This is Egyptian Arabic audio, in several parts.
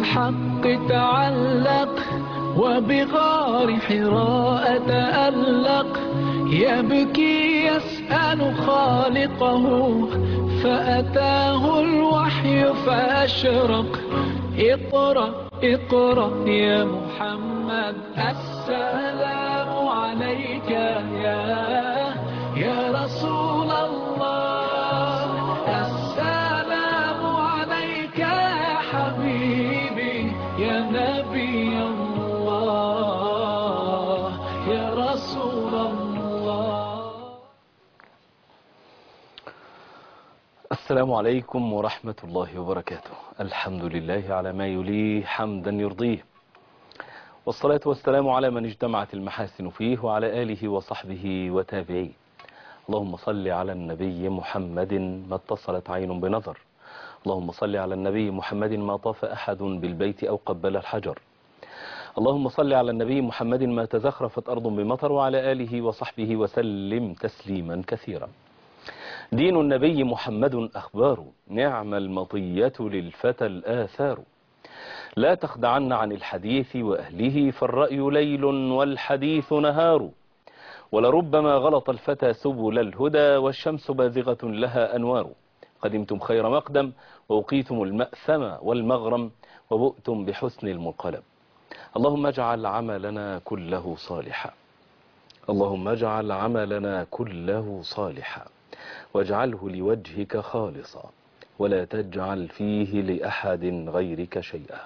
بالحق تعلق وبغار حراء تألق يبكي يسأل خالقه فأتاه الوحي فأشرق اقرأ اقرأ يا محمد السلام عليك يا يا رسول الله السلام عليك يا حبيبي يا نبي الله يا رسول الله السلام عليكم ورحمة الله وبركاته الحمد لله على ما يليه حمدا يرضيه والصلاة والسلام على من اجتمعت المحاسن فيه وعلى آله وصحبه وتابعيه اللهم صل على النبي محمد ما اتصلت عين بنظر اللهم صل على النبي محمد ما طاف أحد بالبيت أو قبل الحجر اللهم صل على النبي محمد ما تزخرفت أرض بمطر وعلى آله وصحبه وسلم تسليما كثيرا دين النبي محمد أخبار نعم المطية للفتى الآثار لا تخدعن عن الحديث وأهله فالرأي ليل والحديث نهار ولربما غلط الفتى سبل الهدى والشمس بازغة لها أنوار قدمتم خير مقدم ووقيتم المأثم والمغرم وبؤتم بحسن المنقلب اللهم اجعل عملنا كله صالحا اللهم اجعل عملنا كله صالحا واجعله لوجهك خالصا ولا تجعل فيه لأحد غيرك شيئا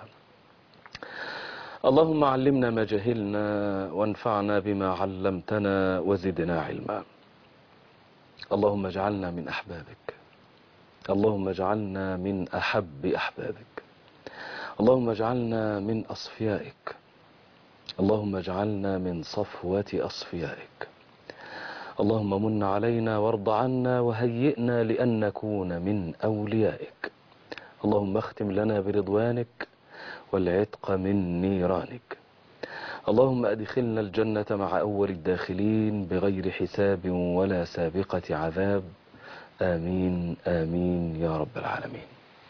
اللهم علمنا ما جهلنا وانفعنا بما علمتنا وزدنا علما اللهم اجعلنا من أحبابك اللهم اجعلنا من أحب أحبابك اللهم اجعلنا من أصفيائك اللهم اجعلنا من صفوة أصفيائك اللهم من علينا وارض عنا وهيئنا لأن نكون من أوليائك اللهم اختم لنا برضوانك والعتق من نيرانك اللهم أدخلنا الجنة مع أول الداخلين بغير حساب ولا سابقة عذاب آمين آمين يا رب العالمين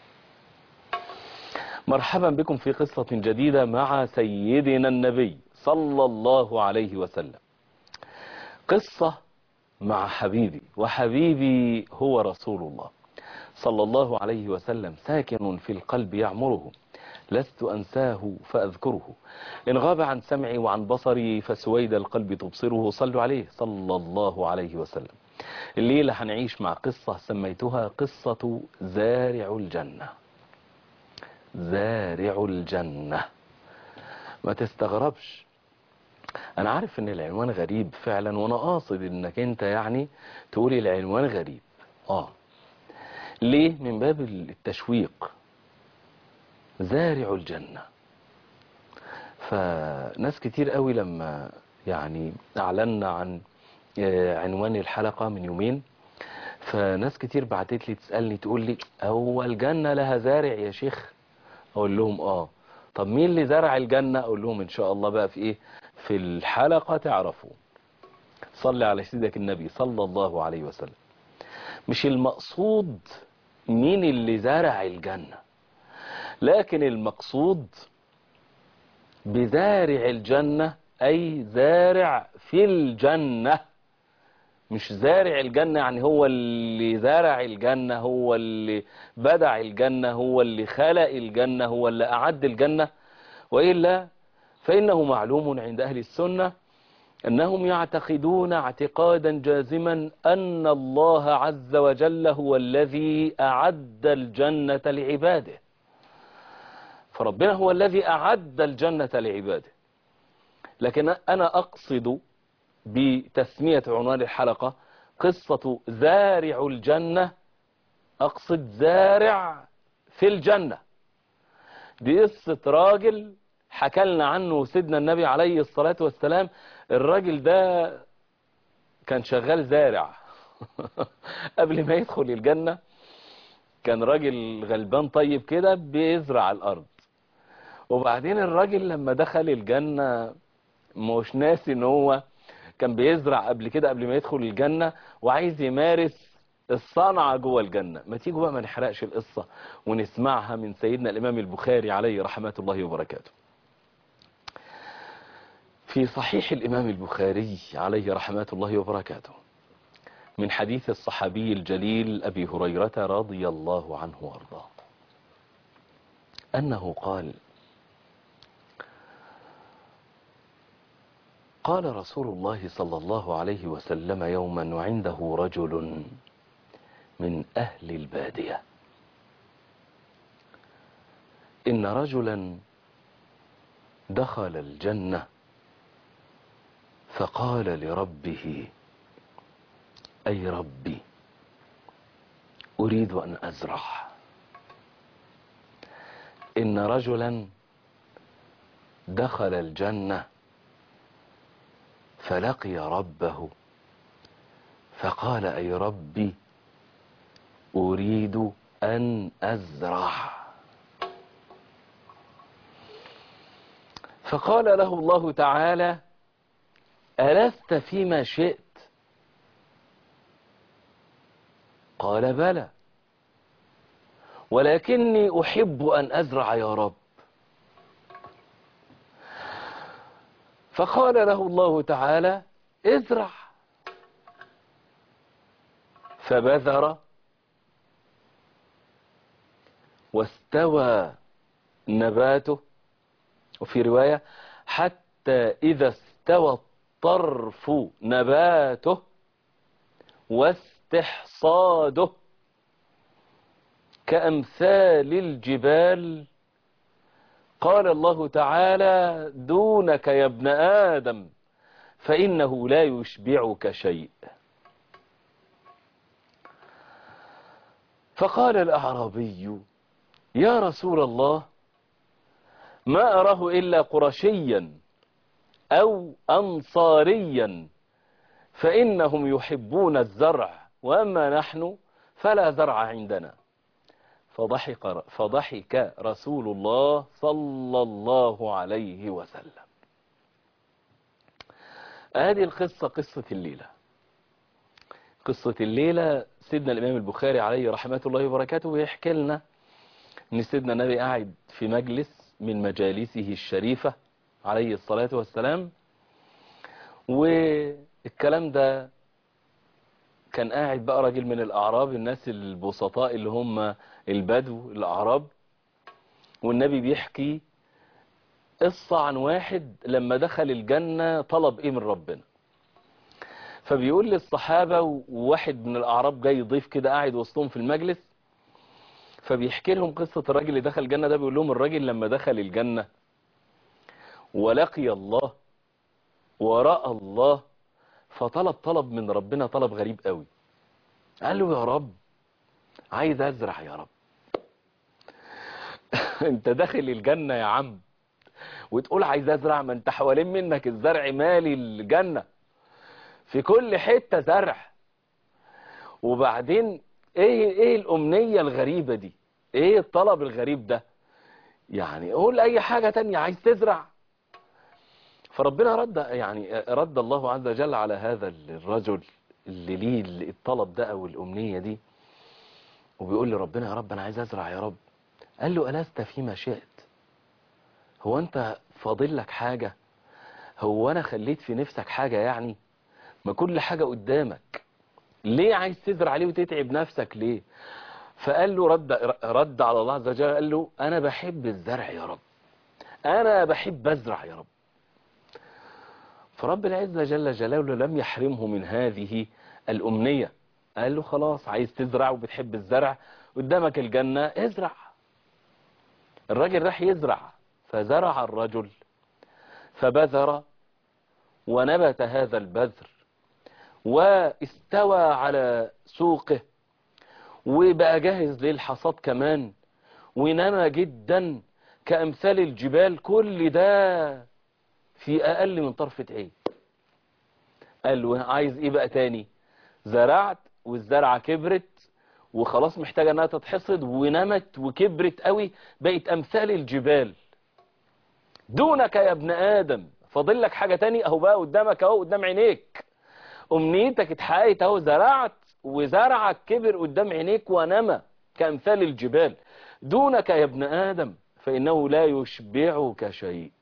مرحبا بكم في قصة جديدة مع سيدنا النبي صلى الله عليه وسلم قصة مع حبيبي وحبيبي هو رسول الله صلى الله عليه وسلم ساكن في القلب يعمره لست أنساه فأذكره إن غاب عن سمعي وعن بصري فسويد القلب تبصره صلوا عليه صلى الله عليه وسلم الليلة هنعيش مع قصة سميتها قصة زارع الجنة زارع الجنة ما تستغربش انا عارف ان العنوان غريب فعلا وانا قاصد انك انت يعني تقولي العنوان غريب اه ليه من باب التشويق زارع الجنة فناس كتير قوي لما يعني اعلنا عن عنوان الحلقة من يومين فناس كتير بعتت لي تسألني تقول لي هو الجنة لها زارع يا شيخ اقول لهم اه طب مين اللي زرع الجنة اقول لهم ان شاء الله بقى في ايه في الحلقة تعرفوا صلي على سيدك النبي صلى الله عليه وسلم مش المقصود مين اللي زرع الجنة لكن المقصود بزارع الجنة أي زارع في الجنة مش زارع الجنة يعني هو اللي زرع الجنة هو اللي بدع الجنة هو اللي خلق الجنة هو اللي أعد الجنة وإلا فإنه معلوم عند أهل السنة أنهم يعتقدون اعتقادا جازما أن الله عز وجل هو الذي أعد الجنة لعباده فربنا هو الذي أعد الجنة لعباده لكن أنا أقصد بتسمية عنوان الحلقة قصة زارع الجنة أقصد زارع في الجنة دي قصة راجل حكى لنا عنه سيدنا النبي عليه الصلاة والسلام الراجل ده كان شغال زارع قبل ما يدخل الجنة كان راجل غلبان طيب كده بيزرع الأرض وبعدين الراجل لما دخل الجنة مش ناسي ان هو كان بيزرع قبل كده قبل ما يدخل الجنة وعايز يمارس الصنعة جوه الجنة ما تيجوا بقى ما نحرقش القصة ونسمعها من سيدنا الإمام البخاري عليه رحمة الله وبركاته في صحيح الإمام البخاري عليه رحمة الله وبركاته من حديث الصحابي الجليل أبي هريرة رضي الله عنه وارضاه أنه قال قال رسول الله صلى الله عليه وسلم يوما وعنده رجل من أهل البادية إن رجلا دخل الجنة فقال لربه أي ربي أريد أن أزرع إن رجلا دخل الجنة فلقي ربه فقال أي ربي أريد أن أزرع فقال له الله تعالى ألست فيما شئت قال بلى ولكني أحب أن أزرع يا رب فقال له الله تعالى ازرع فبذر واستوى نباته وفي رواية حتى إذا استوى الطرف نباته واستحصاده كأمثال الجبال قال الله تعالى دونك يا ابن آدم فإنه لا يشبعك شيء فقال الأعرابي يا رسول الله ما أراه إلا قرشيا أو أنصاريا فإنهم يحبون الزرع وأما نحن فلا زرع عندنا فضحك, فضحك رسول الله صلى الله عليه وسلم هذه القصة قصة الليلة قصة الليلة سيدنا الإمام البخاري عليه رحمة الله وبركاته بيحكي لنا ان سيدنا النبي قاعد في مجلس من مجالسه الشريفة عليه الصلاة والسلام والكلام ده كان قاعد بقى راجل من الأعراب الناس البسطاء اللي هم البدو الأعراب والنبي بيحكي قصة عن واحد لما دخل الجنة طلب ايه من ربنا فبيقول للصحابة وواحد من الأعراب جاي ضيف كده قاعد وسطهم في المجلس فبيحكي لهم قصة الراجل اللي دخل الجنة ده بيقول لهم الراجل لما دخل الجنة ولقي الله ورأى الله فطلب طلب من ربنا طلب غريب قوي قال له يا رب عايز ازرع يا رب انت داخل الجنة يا عم وتقول عايز ازرع ما انت حوالين منك الزرع مالي الجنة في كل حتة زرع وبعدين ايه ايه الامنية الغريبة دي ايه الطلب الغريب ده يعني قول اي حاجة تانية عايز تزرع فربنا رد يعني رد الله عز وجل على هذا الرجل اللي ليه الطلب ده او الامنية دي وبيقول لي ربنا يا رب انا عايز ازرع يا رب قال له ألست فيما شئت هو انت فاضل لك حاجة هو انا خليت في نفسك حاجة يعني ما كل حاجة قدامك ليه عايز تزرع ليه وتتعب نفسك ليه فقال له رد, رد على الله عز وجل قال له انا بحب الزرع يا رب انا بحب ازرع يا رب فرب العزة جل جلاله لم يحرمه من هذه الأمنية قال له خلاص عايز تزرع وبتحب الزرع قدامك الجنة ازرع الراجل راح يزرع فزرع الرجل فبذر ونبت هذا البذر واستوى على سوقه وبقى جاهز للحصاد كمان ونمى جدا كأمثال الجبال كل ده في أقل من طرفة عين قال له عايز ايه بقى تاني زرعت والزرعة كبرت وخلاص محتاجة انها تتحصد ونمت وكبرت قوي بقت امثال الجبال دونك يا ابن ادم فاضل لك حاجة تاني اهو بقى قدامك اهو قدام عينيك امنيتك اتحققت اهو زرعت وزرعك كبر قدام عينيك ونمى كأمثال الجبال دونك يا ابن آدم فإنه لا يشبعك شيء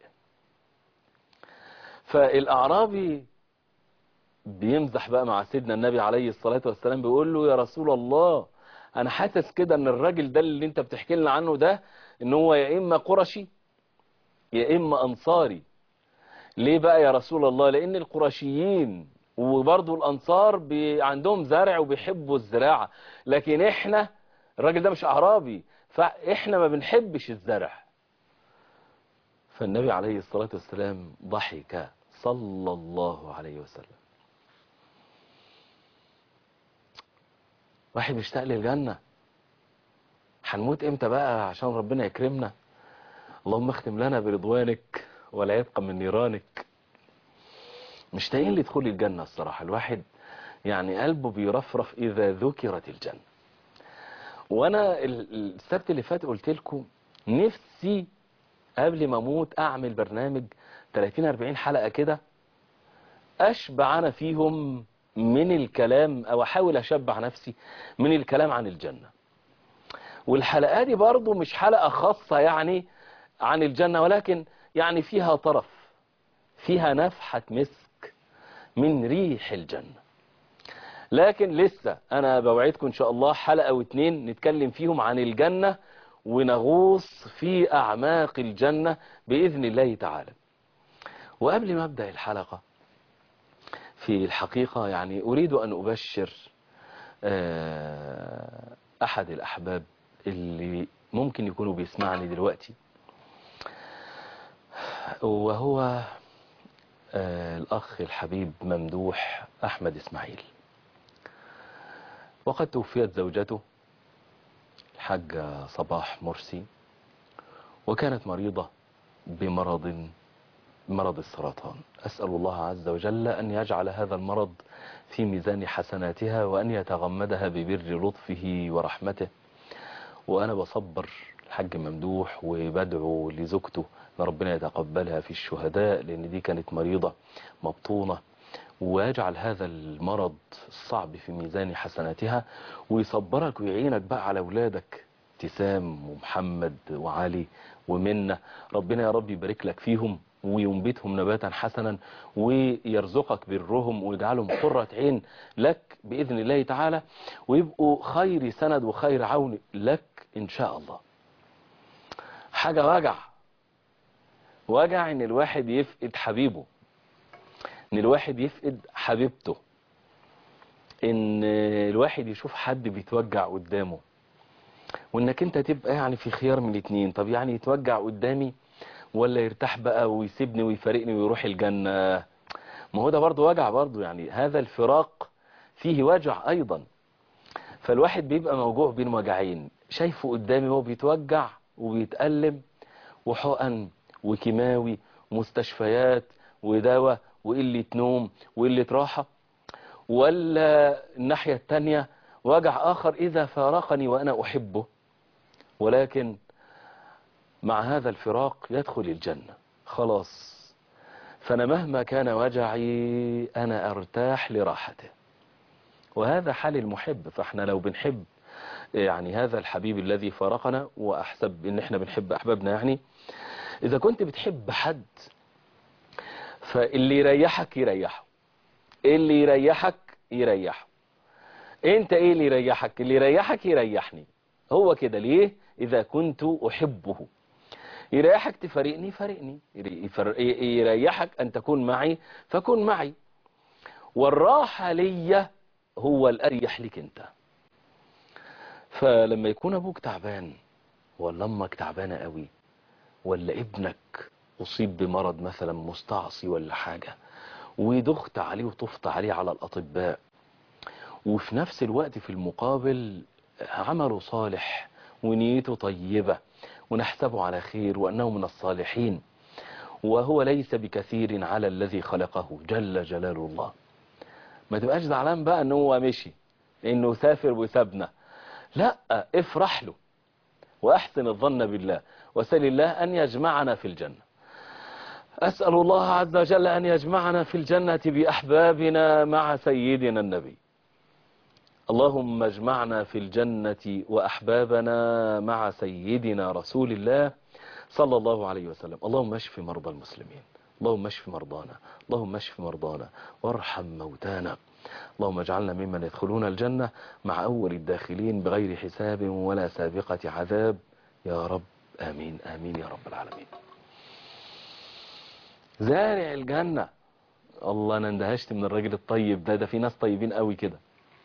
فالأعرابي بيمزح بقى مع سيدنا النبي عليه الصلاة والسلام بيقول له يا رسول الله أنا حاسس كده أن الراجل ده اللي أنت بتحكي لنا عنه ده أن هو يا إما قرشي يا إما أنصاري ليه بقى يا رسول الله لأن القرشيين وبرضو الأنصار بي عندهم زرع وبيحبوا الزراعة لكن إحنا الراجل ده مش أعرابي فإحنا ما بنحبش الزرع فالنبي عليه الصلاة والسلام ضحك صلى الله عليه وسلم واحد مشتاق للجنة هنموت امتى بقى عشان ربنا يكرمنا اللهم اختم لنا برضوانك ولا يبقى من نيرانك مشتاقين لدخول الجنة الصراحة الواحد يعني قلبه بيرفرف إذا ذكرت الجنة وأنا السبت اللي فات قلت لكم نفسي قبل ما أموت أعمل برنامج 30-40 حلقة كده أشبع أنا فيهم من الكلام أو أحاول أشبع نفسي من الكلام عن الجنة والحلقات دي برضو مش حلقة خاصة يعني عن الجنة ولكن يعني فيها طرف فيها نفحة مسك من ريح الجنة لكن لسه أنا بوعدكم إن شاء الله حلقة واتنين نتكلم فيهم عن الجنة ونغوص في أعماق الجنة بإذن الله تعالى وقبل ما أبدأ الحلقة في الحقيقة يعني أريد أن أبشر أحد الأحباب اللي ممكن يكونوا بيسمعني دلوقتي وهو الأخ الحبيب ممدوح أحمد إسماعيل وقد توفيت زوجته الحاجة صباح مرسي وكانت مريضة بمرض مرض السرطان أسأل الله عز وجل أن يجعل هذا المرض في ميزان حسناتها وأن يتغمدها ببر لطفه ورحمته وأنا بصبر الحاج ممدوح وبدعو لزوجته ان ربنا يتقبلها في الشهداء لأن دي كانت مريضة مبطونة ويجعل هذا المرض الصعب في ميزان حسناتها ويصبرك ويعينك بقى على أولادك ابتسام ومحمد وعلي ومنة ربنا يا رب يبارك لك فيهم وينبتهم نباتا حسنا ويرزقك برهم ويجعلهم قرة عين لك بإذن الله تعالى ويبقوا خير سند وخير عون لك إن شاء الله حاجة وجع وجع ان الواحد يفقد حبيبه ان الواحد يفقد حبيبته ان الواحد يشوف حد بيتوجع قدامه وانك انت تبقى يعني في خيار من الاتنين طب يعني يتوجع قدامي ولا يرتاح بقى ويسيبني ويفارقني ويروح الجنة ما هو ده برضه وجع برضه يعني هذا الفراق فيه وجع ايضا فالواحد بيبقى موجوع بين وجعين شايفه قدامي هو بيتوجع وبيتألم وحقن وكيماوي ومستشفيات ودواء وقلة نوم وقلة راحة ولا الناحية التانية وجع آخر إذا فارقني وأنا أحبه ولكن مع هذا الفراق يدخل الجنة خلاص فأنا مهما كان وجعي أنا أرتاح لراحته وهذا حال المحب فاحنا لو بنحب يعني هذا الحبيب الذي فارقنا وأحسب إن احنا بنحب أحبابنا يعني إذا كنت بتحب حد فاللي يريحك يريحه اللي يريحك يريحه انت ايه اللي يريحك اللي يريحك يريحني هو كده ليه إذا كنت أحبه يريحك تفارقني فارقني يريحك أن تكون معي فكن معي والراحة لي هو الأريح لك انت فلما يكون أبوك تعبان ولا أمك تعبانة قوي ولا ابنك أصيب بمرض مثلا مستعصي ولا حاجة ودخت عليه وطفت عليه على الأطباء وفي نفس الوقت في المقابل عمله صالح ونيته طيبة ونحسبه على خير وأنه من الصالحين وهو ليس بكثير على الذي خلقه جل جلال الله ما تبقاش زعلان بقى أنه هو مشي إنه سافر وسابنا لا افرح له وأحسن الظن بالله وسل الله أن يجمعنا في الجنة أسأل الله عز وجل أن يجمعنا في الجنة بأحبابنا مع سيدنا النبي اللهم اجمعنا في الجنة وأحبابنا مع سيدنا رسول الله صلى الله عليه وسلم اللهم اشف مرضى المسلمين اللهم اشف مرضانا اللهم اشف مرضانا وارحم موتانا اللهم اجعلنا ممن يدخلون الجنة مع أول الداخلين بغير حساب ولا سابقة عذاب يا رب آمين آمين يا رب العالمين زارع الجنة الله انا اندهشت من الراجل الطيب ده ده في ناس طيبين قوي كده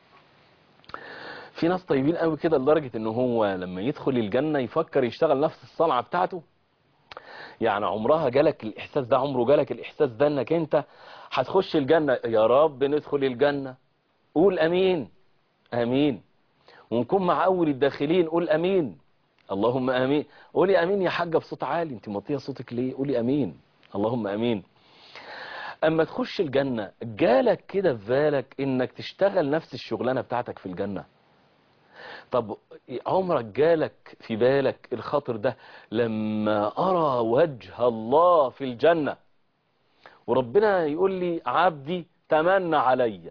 في ناس طيبين قوي كده لدرجة ان هو لما يدخل الجنة يفكر يشتغل نفس الصنعة بتاعته يعني عمرها جالك الاحساس ده عمره جالك الاحساس ده انك انت هتخش الجنة يا رب ندخل الجنة قول امين امين ونكون مع اول الداخلين قول امين اللهم امين قولي امين يا حاجة بصوت عالي انت مطية صوتك ليه قولي امين اللهم امين اما تخش الجنة جالك كده في بالك انك تشتغل نفس الشغلانة بتاعتك في الجنة طب عمرك جالك في بالك الخاطر ده لما ارى وجه الله في الجنة وربنا يقول لي عبدي تمنى عليا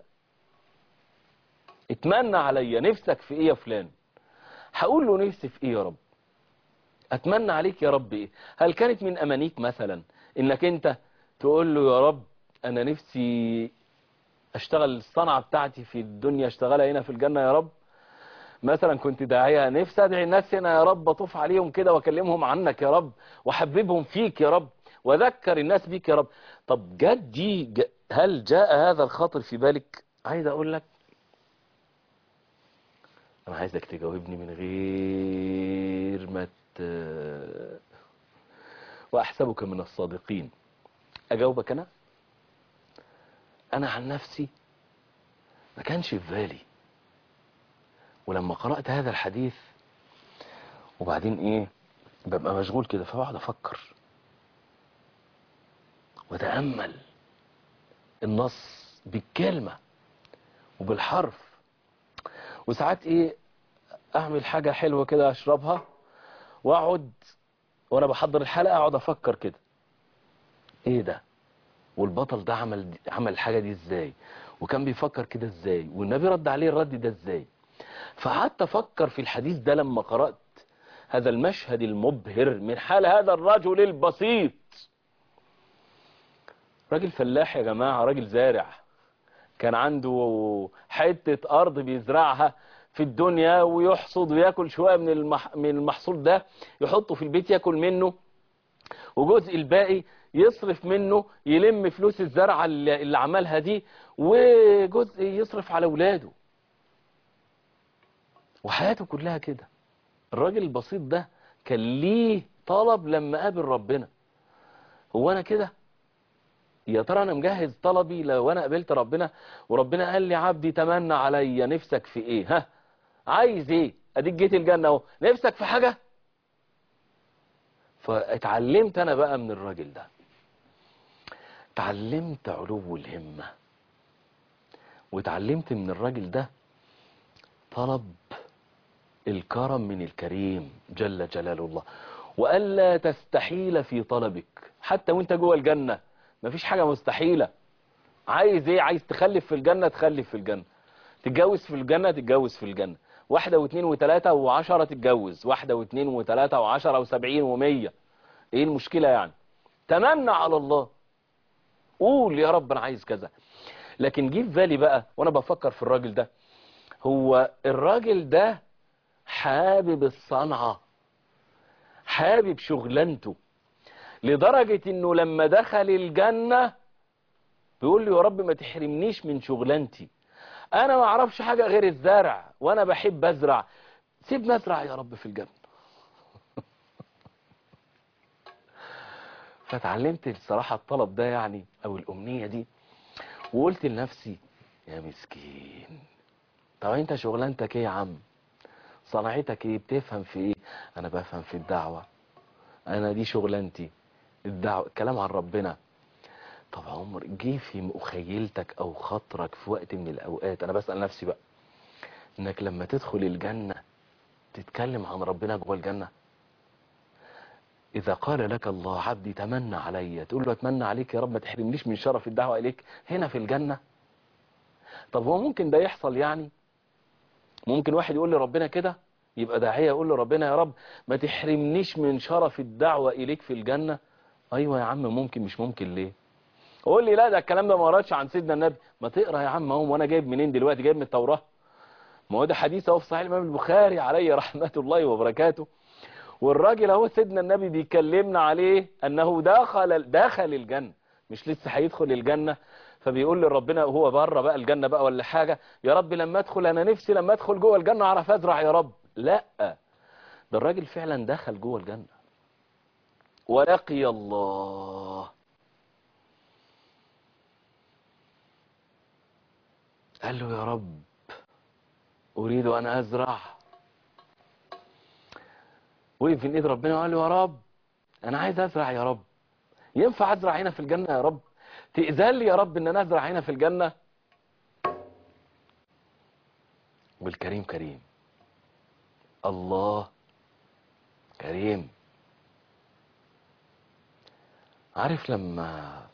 اتمنى عليا نفسك في ايه يا فلان هقول له نفسي في ايه يا رب اتمنى عليك يا رب ايه هل كانت من امانيك مثلا انك انت تقول له يا رب انا نفسي اشتغل الصنعة بتاعتي في الدنيا اشتغلها هنا في الجنة يا رب مثلا كنت داعية نفسي ادعي الناس هنا يا رب اطوف عليهم كده واكلمهم عنك يا رب واحببهم فيك يا رب واذكر الناس بيك يا رب طب جت دي ج- هل جاء هذا الخاطر في بالك عايز اقول لك انا عايزك تجاوبني من غير ما ت... واحسبك من الصادقين اجاوبك انا انا عن نفسي ما كانش في بالي ولما قرأت هذا الحديث وبعدين ايه ببقى مشغول كده فبقعد افكر وتأمل النص بالكلمة وبالحرف وساعات ايه اعمل حاجة حلوة كده اشربها واقعد وانا بحضر الحلقة اقعد افكر كده ايه ده والبطل ده عمل عمل الحاجة دي ازاي وكان بيفكر كده ازاي والنبي رد عليه الرد ده ازاي فقعدت افكر في الحديث ده لما قرأت هذا المشهد المبهر من حال هذا الرجل البسيط راجل فلاح يا جماعة راجل زارع كان عنده حتة أرض بيزرعها في الدنيا ويحصد وياكل شوية من المح... من المحصول ده يحطه في البيت ياكل منه وجزء الباقي يصرف منه يلم فلوس الزرعة اللي اللي عملها دي وجزء يصرف على اولاده وحياته كلها كده الراجل البسيط ده كان ليه طلب لما قابل ربنا هو انا كده يا ترى انا مجهز طلبي لو انا قابلت ربنا وربنا قال لي عبدي تمنى عليا نفسك في ايه ها عايز ايه اديك جيت الجنة اهو نفسك في حاجة فاتعلمت انا بقى من الراجل ده اتعلمت علو الهمة واتعلمت من الراجل ده طلب الكرم من الكريم جل جلال الله وألا تستحيل في طلبك حتى وانت جوه الجنة مفيش حاجة مستحيلة عايز ايه عايز تخلف في الجنة تخلف في الجنة تتجوز في الجنة تتجوز في الجنة واحدة واثنين وثلاثة وعشرة تتجوز واحدة واثنين وثلاثة وعشرة وسبعين ومية ايه المشكلة يعني تمنى على الله قول يا رب انا عايز كذا لكن جه في بالي بقى وانا بفكر في الراجل ده هو الراجل ده حابب الصنعة حابب شغلانته لدرجة انه لما دخل الجنة بيقول لي يا رب ما تحرمنيش من شغلانتي انا ما اعرفش حاجة غير الزرع وانا بحب ازرع سيبني ازرع يا رب في الجنة فتعلمت الصراحة الطلب ده يعني او الامنية دي وقلت لنفسي يا مسكين طب انت شغلانتك ايه يا عم صنعتك ايه بتفهم في ايه انا بفهم في الدعوة انا دي شغلانتي الدعوة الكلام عن ربنا طب عمر جه في مخيلتك او خاطرك في وقت من الاوقات انا بسأل نفسي بقى انك لما تدخل الجنة تتكلم عن ربنا جوه الجنة اذا قال لك الله عبدي تمنى عليا تقول له اتمنى عليك يا رب ما تحرمنيش من شرف الدعوة اليك هنا في الجنة طب هو ممكن ده يحصل يعني ممكن واحد يقول لربنا كده يبقى داعية يقول لربنا يا رب ما تحرمنيش من شرف الدعوة إليك في الجنة أيوة يا عم ممكن مش ممكن ليه قول لي لا ده الكلام ده ما قراتش عن سيدنا النبي ما تقرا يا عم اهو وانا جايب منين دلوقتي جايب من التوراة ما هو ده حديث اهو في صحيح الامام البخاري عليه رحمة الله وبركاته والراجل اهو سيدنا النبي بيكلمنا عليه انه دخل دخل الجنة مش لسه هيدخل الجنة فبيقول لربنا وهو بره بقى الجنة بقى ولا حاجة يا رب لما ادخل انا نفسي لما ادخل جوه الجنة اعرف ازرع يا رب لا ده الراجل فعلا دخل جوه الجنة ولقي الله قال له يا رب أريد أن أزرع وقف في ايد ربنا وقال له يا رب أنا عايز أزرع يا رب ينفع أزرع هنا في الجنة يا رب تأذن لي يا رب إن أنا أزرع هنا في الجنة والكريم كريم الله كريم عارف لما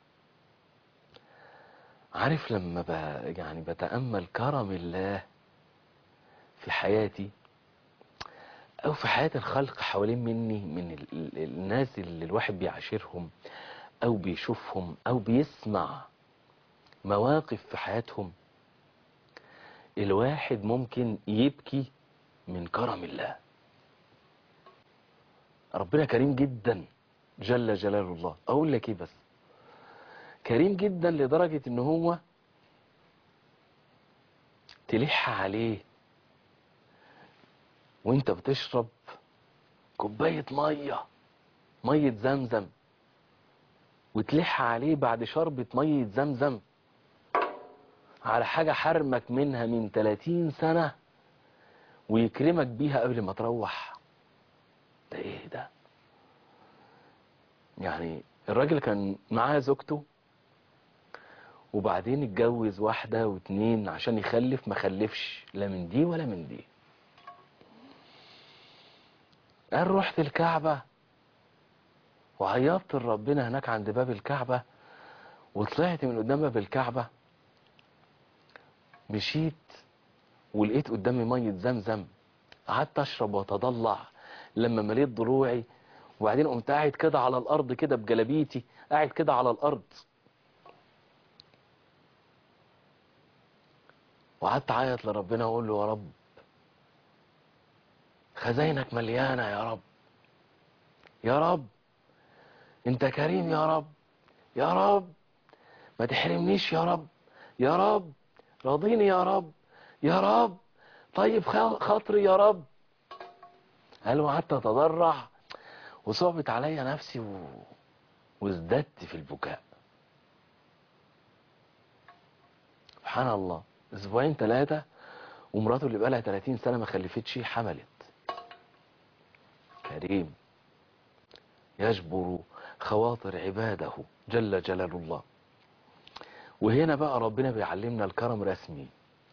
عارف لما ب... يعني بتأمل كرم الله في حياتي أو في حياة الخلق حوالين مني من ال... ال- الناس اللي الواحد بيعاشرهم أو بيشوفهم أو بيسمع مواقف في حياتهم الواحد ممكن يبكي من كرم الله ربنا كريم جدا جل جلال الله أقول لك إيه بس كريم جدا لدرجة ان هو تلح عليه وانت بتشرب كوباية مية مية زمزم وتلح عليه بعد شربة مية زمزم على حاجة حرمك منها من 30 سنة ويكرمك بيها قبل ما تروح ده ايه ده يعني الراجل كان معاه زوجته وبعدين اتجوز واحدة واتنين عشان يخلف ما خلفش لا من دي ولا من دي قال رحت الكعبة وعيطت لربنا هناك عند باب الكعبة وطلعت من قدام باب الكعبة مشيت ولقيت قدامي مية زمزم قعدت اشرب واتضلع لما مليت ضلوعي وبعدين قمت قاعد كده على الارض كده بجلابيتي قاعد كده على الارض وقعدت اعيط لربنا واقول له يا رب خزاينك مليانه يا رب يا رب انت كريم يا رب يا رب ما تحرمنيش يا رب يا رب راضيني يا رب يا رب طيب خ- خاطري يا رب قال وقعدت اتضرع وصعبت عليا نفسي و... وازددت في البكاء سبحان الله اسبوعين ثلاثة ومراته اللي بقالها 30 سنة ما خلفتش حملت كريم يجبر خواطر عباده جل جلال الله وهنا بقى ربنا بيعلمنا الكرم رسمي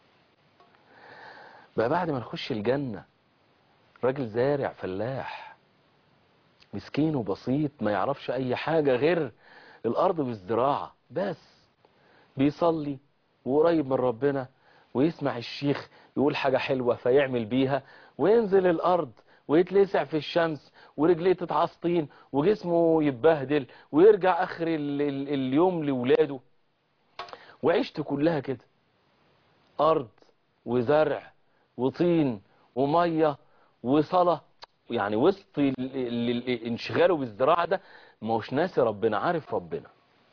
بقى بعد ما نخش الجنة راجل زارع فلاح مسكين وبسيط ما يعرفش اي حاجة غير الارض والزراعة بس بيصلي وقريب من ربنا ويسمع الشيخ يقول حاجة حلوة فيعمل بيها وينزل الارض ويتلسع في الشمس ورجليه تتعصطين وجسمه يتبهدل ويرجع اخر ال ال اليوم لولاده وعيشته كلها كده ارض وزرع وطين ومية وصلاة يعني وسط ال- ال- ال- انشغاله بالزراعة ده ما هوش ناسي ربنا عارف ربنا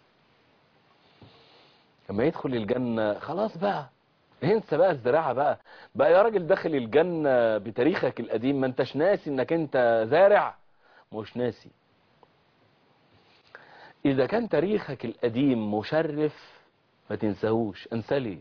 لما يدخل الجنة خلاص بقى انسى بقى الزراعة بقى بقى يا راجل داخل الجنة بتاريخك القديم ما انتش ناسي انك انت زارع مش ناسي اذا كان تاريخك القديم مشرف ما تنساهوش انسى ليه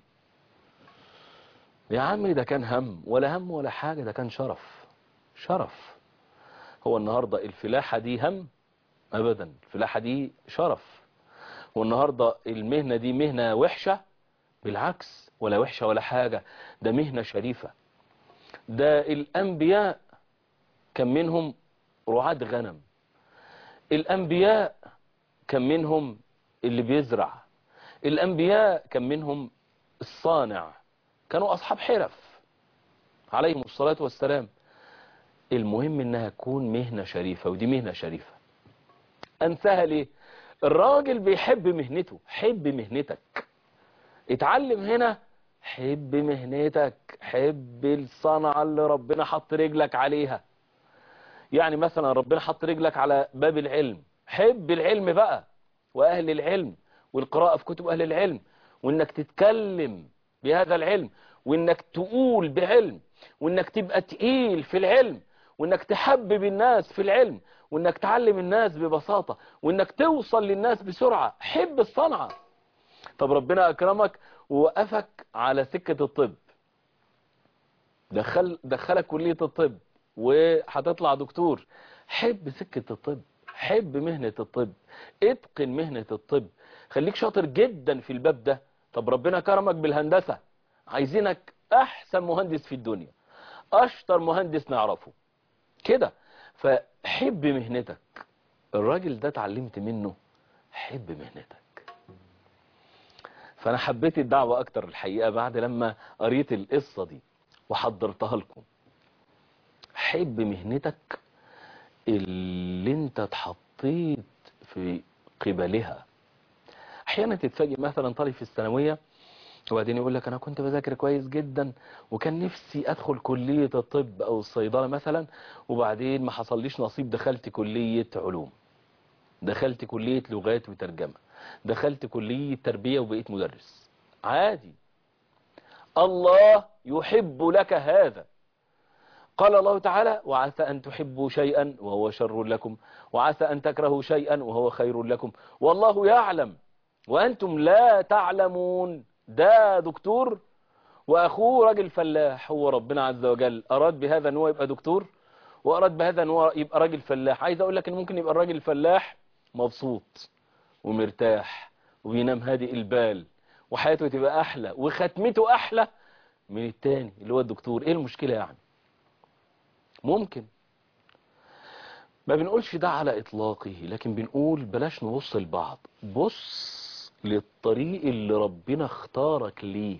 يا عمي ده كان هم ولا هم ولا حاجة ده كان شرف شرف هو النهاردة الفلاحة دي هم ابدا الفلاحة دي شرف والنهاردة المهنة دي مهنة وحشة بالعكس ولا وحشة ولا حاجة ده مهنة شريفة ده الأنبياء كان منهم رعاة غنم الأنبياء كان منهم اللي بيزرع الأنبياء كان منهم الصانع كانوا أصحاب حرف عليهم الصلاة والسلام المهم انها تكون مهنة شريفة ودي مهنة شريفة انساها ليه الراجل بيحب مهنته حب مهنتك اتعلم هنا حب مهنتك حب الصنعة اللي ربنا حط رجلك عليها يعني مثلا ربنا حط رجلك على باب العلم حب العلم بقى واهل العلم والقراءة في كتب اهل العلم وانك تتكلم بهذا العلم وانك تقول بعلم وانك تبقى تقيل في العلم وانك تحبب الناس في العلم وانك تعلم الناس ببساطة وانك توصل للناس بسرعة حب الصنعة طب ربنا اكرمك ووقفك على سكة الطب دخل دخلك كلية الطب وهتطلع دكتور حب سكة الطب حب مهنة الطب اتقن مهنة الطب خليك شاطر جدا في الباب ده طب ربنا كرمك بالهندسة عايزينك احسن مهندس في الدنيا اشطر مهندس نعرفه كده فحب مهنتك الراجل ده اتعلمت منه حب مهنتك فانا حبيت الدعوة اكتر الحقيقة بعد لما قريت القصة دي وحضرتها لكم حب مهنتك اللي انت اتحطيت في قبلها احيانا تتفاجئ مثلا طالب في الثانويه وبعدين يقول لك انا كنت بذاكر كويس جدا وكان نفسي ادخل كلية الطب او الصيدلة مثلا وبعدين ما حصليش نصيب دخلت كلية علوم دخلت كلية لغات وترجمة دخلت كلية تربية وبقيت مدرس عادي الله يحب لك هذا قال الله تعالى وعسى أن تحبوا شيئا وهو شر لكم وعسى أن تكرهوا شيئا وهو خير لكم والله يعلم وأنتم لا تعلمون ده دكتور وأخوه راجل فلاح هو ربنا عز وجل أراد بهذا أن هو يبقى دكتور وأراد بهذا أن هو يبقى راجل فلاح عايز أقول لك أن ممكن يبقى الراجل الفلاح مبسوط ومرتاح وبينام هادئ البال وحياته تبقى أحلى وختمته أحلى من التاني اللي هو الدكتور إيه المشكلة يعني ممكن ما بنقولش ده على إطلاقه لكن بنقول بلاش نبص لبعض بص للطريق اللي ربنا اختارك ليه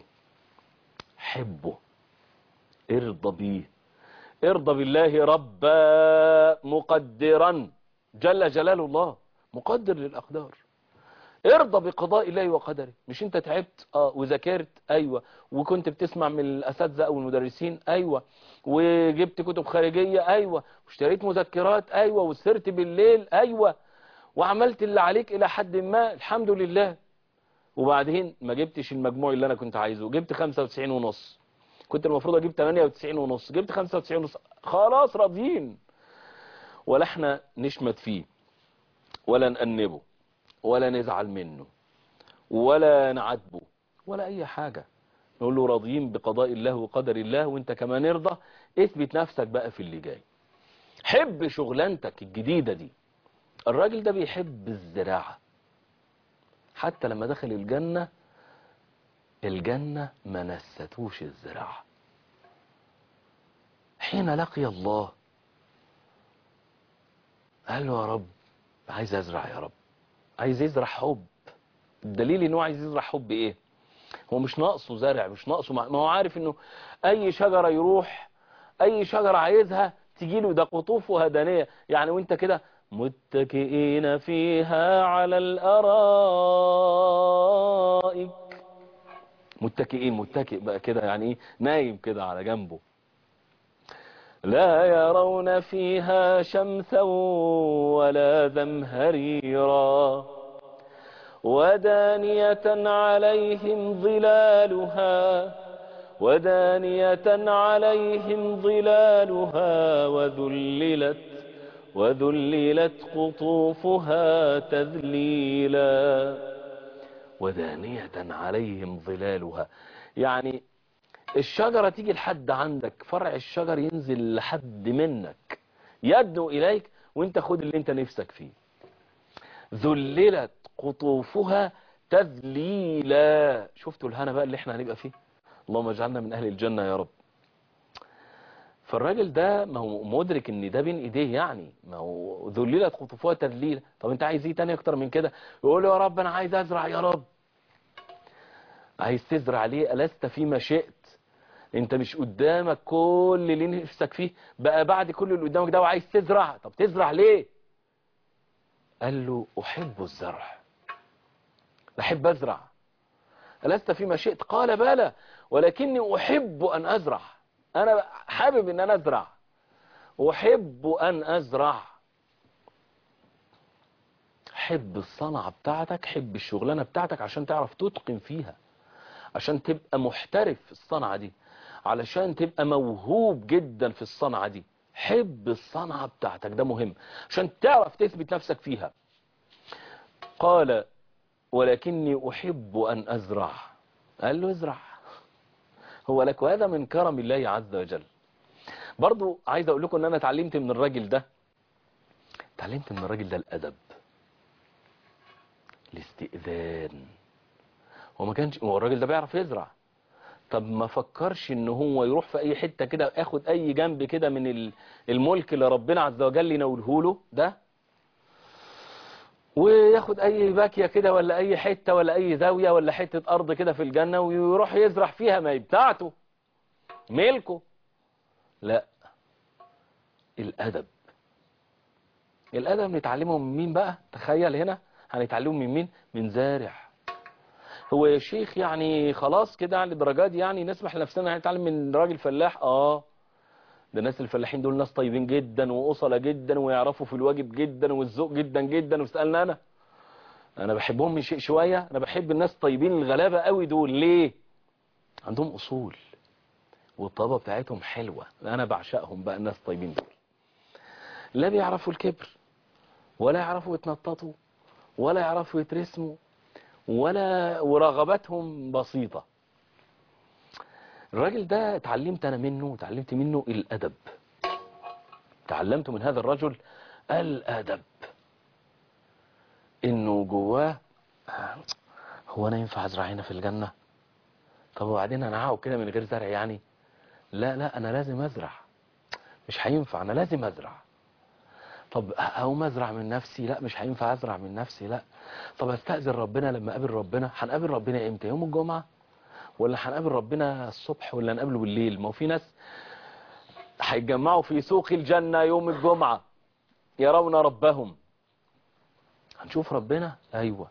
حبه ارضى بيه ارضى بالله ربا مقدرا جل جلال الله مقدر للأقدار ارضى بقضاء الله وقدره مش انت تعبت اه وذاكرت ايوه وكنت بتسمع من الاساتذه او المدرسين ايوه وجبت كتب خارجيه ايوه واشتريت مذكرات ايوه وسهرت بالليل ايوه وعملت اللي عليك الى حد ما الحمد لله وبعدين ما جبتش المجموع اللي انا كنت عايزه جبت 95 ونص كنت المفروض اجيب 98 ونص جبت 95 ونص خلاص راضيين ولا احنا نشمت فيه ولا نأنبه ولا نزعل منه ولا نعاتبه ولا اي حاجة نقول له راضيين بقضاء الله وقدر الله وانت كمان ارضى اثبت نفسك بقى في اللي جاي حب شغلانتك الجديدة دي الراجل ده بيحب الزراعة حتى لما دخل الجنة الجنة ما نستوش الزراعة حين لقي الله قال له يا رب عايز ازرع يا رب عايز يزرع حب الدليل ان هو عايز يزرع حب ايه هو مش ناقصه زرع مش ناقصه ما هو عارف انه اي شجرة يروح اي شجرة عايزها تجيله ده قطوفها دانية يعني وانت كده متكئين فيها على الارائك متكئين متكئ بقى كده يعني ايه نايم كده على جنبه لا يرون فيها شمسا ولا زمهريرا ودانية عليهم ظلالها ودانية عليهم ظلالها وذللت وذللت قطوفها تذليلا ودانية عليهم ظلالها يعني الشجرة تيجي لحد عندك فرع الشجر ينزل لحد منك يدنو إليك وانت خد اللي انت نفسك فيه ذللت قطوفها تذليلا شفتوا الهنا بقى اللي احنا هنبقى فيه اللهم اجعلنا من أهل الجنة يا رب فالراجل ده ما هو مدرك ان ده بين ايديه يعني ما هو ذللت قطوفها تذليلا طب انت عايز ايه تاني اكتر من كده يقول يا رب انا عايز ازرع يا رب عايز تزرع ليه ألست فيما شئت انت مش قدامك كل اللي نفسك فيه بقى بعد كل اللي قدامك ده وعايز تزرع طب تزرع ليه قال له احب الزرع بحب ازرع ألست فيما شئت قال بلى ولكني احب ان ازرع انا حابب ان انا ازرع احب ان ازرع حب الصنعة بتاعتك حب الشغلانة بتاعتك عشان تعرف تتقن فيها عشان تبقى محترف في الصنعة دي علشان تبقى موهوب جدا في الصنعة دي حب الصنعة بتاعتك ده مهم عشان تعرف تثبت نفسك فيها قال ولكني أحب أن أزرع قال له ازرع هو لك وهذا من كرم الله عز وجل برضو عايز أقول لكم أن أنا اتعلمت من الراجل ده اتعلمت من الراجل ده الأدب الاستئذان هو ما كانش هو الراجل ده بيعرف يزرع طب ما فكرش ان هو يروح في اي حتة كده ياخد اي جنب كده من ال- الملك اللي ربنا عز وجل ينوله له ده وياخد اي باكية كده ولا اي حتة ولا اي زاوية ولا حتة ارض كده في الجنة ويروح يزرع فيها ما هي بتاعته ملكه لا الادب الادب نتعلمه من مين بقى تخيل هنا هنتعلمه من مين من زارع هو يا شيخ يعني خلاص كده يعني الدرجات دي يعني نسمح لنفسنا نتعلم من راجل فلاح اه ده الناس الفلاحين دول ناس طيبين جدا وأصلة جدا ويعرفوا في الواجب جدا والذوق جدا جدا وسألنا انا انا بحبهم من شيء شوية انا بحب الناس طيبين الغلابة قوي دول ليه عندهم اصول والطابة بتاعتهم حلوة انا بعشقهم بقى الناس طيبين دول لا بيعرفوا الكبر ولا يعرفوا يتنططوا ولا يعرفوا يترسموا ولا ورغباتهم بسيطة الراجل ده اتعلمت انا منه اتعلمت منه الادب تعلمت من هذا الرجل الادب انه جواه هو انا ينفع ازرع هنا في الجنة طب وبعدين انا هقعد كده من غير زرع يعني لا لا انا لازم ازرع مش هينفع انا لازم ازرع طب اقوم ازرع من نفسي لا مش هينفع ازرع من نفسي لا طب استأذن ربنا لما اقابل ربنا هنقابل ربنا امتى يوم الجمعة ولا هنقابل ربنا الصبح ولا نقابله بالليل ما هو في ناس هيتجمعوا في سوق الجنة يوم الجمعة يرون ربهم هنشوف ربنا ايوه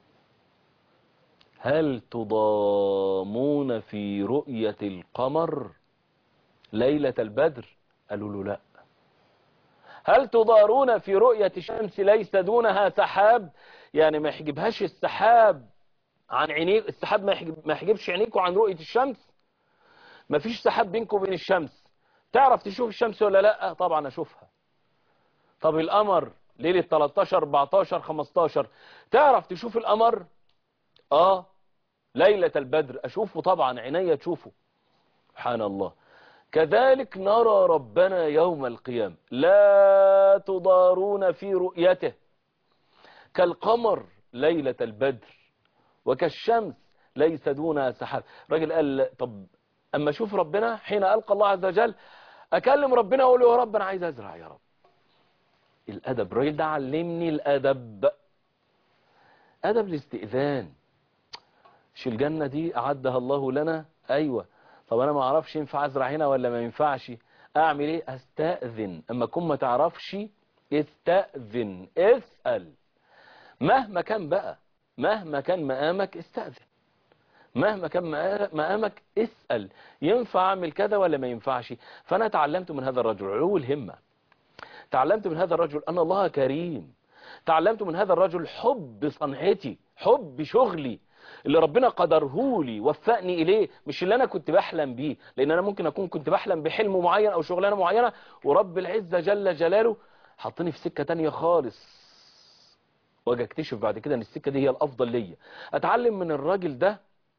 هل تضامون في رؤية القمر ليلة البدر قالوا له لا هل تضارون في رؤية الشمس ليس دونها سحاب يعني ما يحجبهاش السحاب عن عينيك السحاب ما يحجب ما يحجبش عينيكم عن رؤية الشمس ما فيش سحاب بينكم وبين الشمس تعرف تشوف الشمس ولا لا طبعا اشوفها طب القمر ليلة 13 14 15 تعرف تشوف القمر اه ليلة البدر اشوفه طبعا عينيا تشوفه سبحان الله كذلك نرى ربنا يوم القيامة لا تضارون في رؤيته كالقمر ليلة البدر وكالشمس ليس دونها سحاب راجل قال طب اما اشوف ربنا حين القى الله عز وجل اكلم ربنا واقول له يا رب انا عايز ازرع يا رب الادب الراجل ده علمني الادب ادب الاستئذان مش الجنة دي اعدها الله لنا ايوه طب انا ما اعرفش ينفع ازرع هنا ولا ما ينفعش اعمل ايه استأذن اما كن ما تعرفش استأذن اسأل مهما كان بقى مهما كان مقامك استأذن مهما كان مقامك اسأل ينفع اعمل كذا ولا ما ينفعش فانا تعلمت من هذا الرجل علو الهمة تعلمت من هذا الرجل ان الله كريم تعلمت من هذا الرجل حب صنعتي حب شغلي اللي ربنا قدره لي وفقني إليه مش اللي أنا كنت بحلم بيه لأن أنا ممكن أكون كنت بحلم بحلم معين أو شغلانة معينة ورب العزة جل جلاله حطني في سكة تانية خالص واجي اكتشف بعد كده ان السكة دي هي الأفضل ليا أتعلم من الراجل ده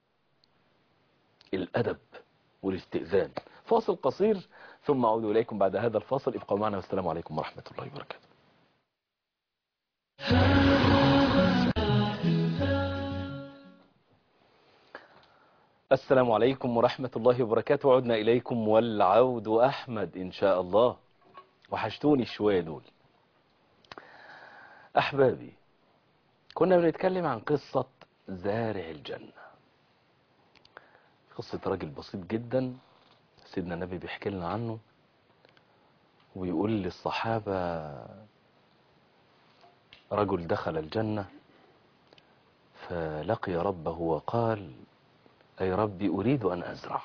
الأدب والاستئذان فاصل قصير ثم أعود إليكم بعد هذا الفاصل ابقوا معنا والسلام عليكم ورحمة الله وبركاته السلام عليكم ورحمة الله وبركاته عدنا إليكم والعود أحمد إن شاء الله وحشتوني شوية دول أحبابي كنا بنتكلم عن قصة زارع الجنة قصة راجل بسيط جدا سيدنا النبي بيحكي لنا عنه ويقول للصحابة رجل دخل الجنة فلقي ربه وقال أي ربي أريد أن أزرع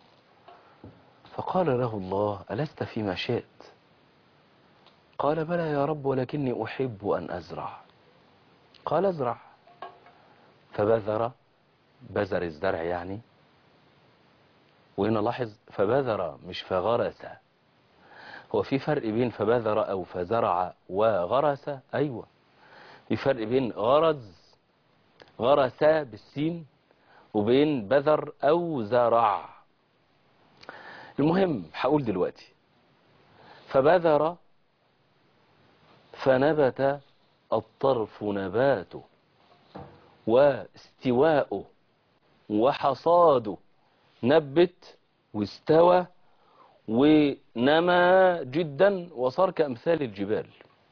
فقال له الله ألست فيما شئت قال بلى يا رب ولكني أحب أن أزرع قال ازرع فبذر بذر الزرع يعني وهنا لاحظ فبذر مش فغرس هو في فرق بين فبذر أو فزرع وغرس أيوة في فرق بين غرز غرس بالسين وبين بذر أو زرع المهم هقول دلوقتي فبذر فنبت الطرف نباته واستواءه وحصاده نبت واستوى ونما جدا وصار كأمثال الجبال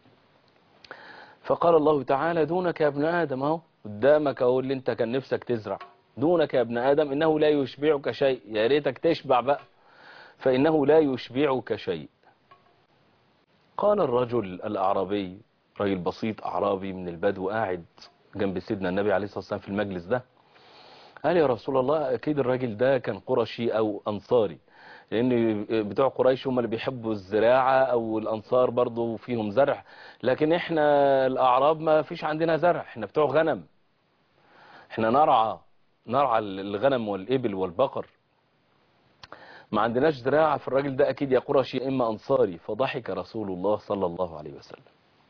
فقال الله تعالى دونك يا ابن آدم اهو قدامك اهو اللي انت كان نفسك تزرع دونك يا ابن آدم إنه لا يشبعك شيء يا ريتك تشبع بقى فإنه لا يشبعك شيء قال الرجل الأعرابي راجل بسيط أعرابي من البدو قاعد جنب سيدنا النبي عليه الصلاة والسلام في المجلس ده قال يا رسول الله أكيد الراجل ده كان قرشي أو أنصاري لأن بتوع قريش هم اللي بيحبوا الزراعة أو الأنصار برضو فيهم زرع لكن إحنا الأعراب ما فيش عندنا زرع إحنا بتوع غنم إحنا نرعى نرعى الغنم والإبل والبقر ما عندناش زراعة في الراجل ده أكيد يا قرشي يا إما أنصاري فضحك رسول الله صلى الله عليه وسلم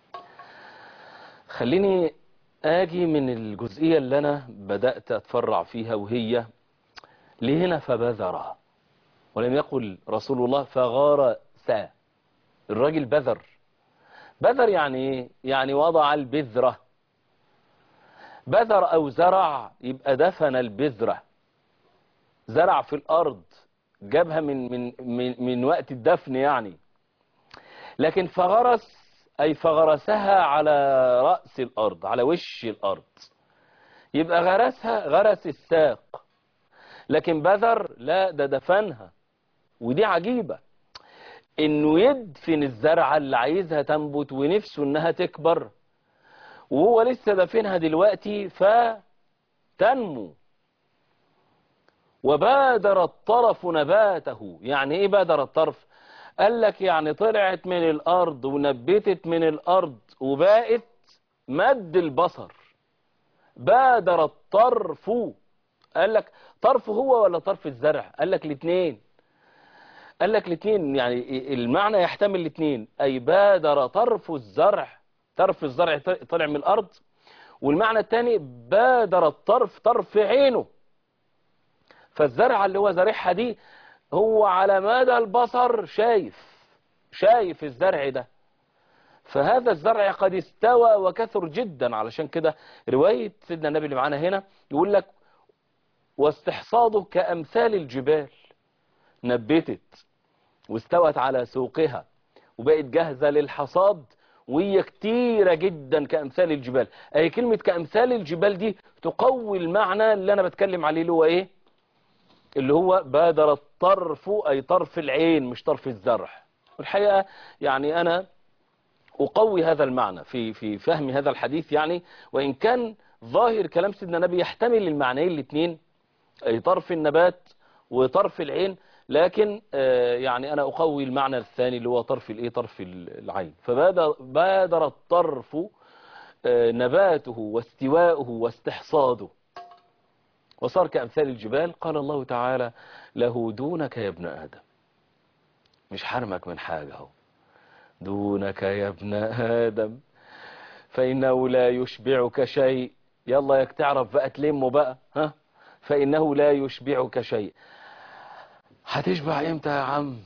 خليني آجي من الجزئية اللي أنا بدأت أتفرع فيها وهي لهنا فبذر ولم يقل رسول الله فغارس الراجل بذر بذر يعني ايه يعني وضع البذرة بذر أو زرع يبقى دفن البذرة زرع في الأرض جابها من, من, من, من وقت الدفن يعني لكن فغرس أي فغرسها على رأس الأرض على وش الأرض يبقى غرسها غرس الساق لكن بذر لا ده دفنها ودي عجيبة انه يدفن الزرعة اللي عايزها تنبت ونفسه انها تكبر وهو لسه دفنها دلوقتي فتنمو وبادر الطرف نباته يعني ايه بادر الطرف قال لك يعني طلعت من الارض ونبتت من الارض وبقت مد البصر بادر الطرف قال لك طرف هو ولا طرف الزرع قال لك الاثنين قال لك الاثنين يعني المعنى يحتمل الاثنين اي بادر طرف الزرع طرف الزرع طلع من الارض والمعنى الثاني بادر الطرف طرف عينه فالزرعة اللي هو زارعها دي هو على مدى البصر شايف شايف الزرع ده فهذا الزرع قد استوى وكثر جدا علشان كده رواية سيدنا النبي اللي معانا هنا يقول لك واستحصاده كأمثال الجبال نبتت واستوت على سوقها وبقت جاهزة للحصاد وهي كتيرة جدا كأمثال الجبال أي كلمة كأمثال الجبال دي تقوي المعنى اللي أنا بتكلم عليه اللي هو إيه اللي هو بادر الطرف أي طرف العين مش طرف الزرع والحقيقة يعني أنا أقوي هذا المعنى في في فهم هذا الحديث يعني وإن كان ظاهر كلام سيدنا النبي يحتمل المعنيين الاثنين أي طرف النبات وطرف العين لكن يعني أنا أقوي المعنى الثاني اللي هو طرف الإيه طرف العين فبادر الطرف نباته واستواؤه واستحصاده وصار كأمثال الجبال قال الله تعالى له دونك يا ابن آدم مش حرمك من حاجة هو دونك يا ابن آدم فإنه لا يشبعك شيء يلا ياك تعرف بقى تلمه بقى ها فإنه لا يشبعك شيء هتشبع امتى يا عم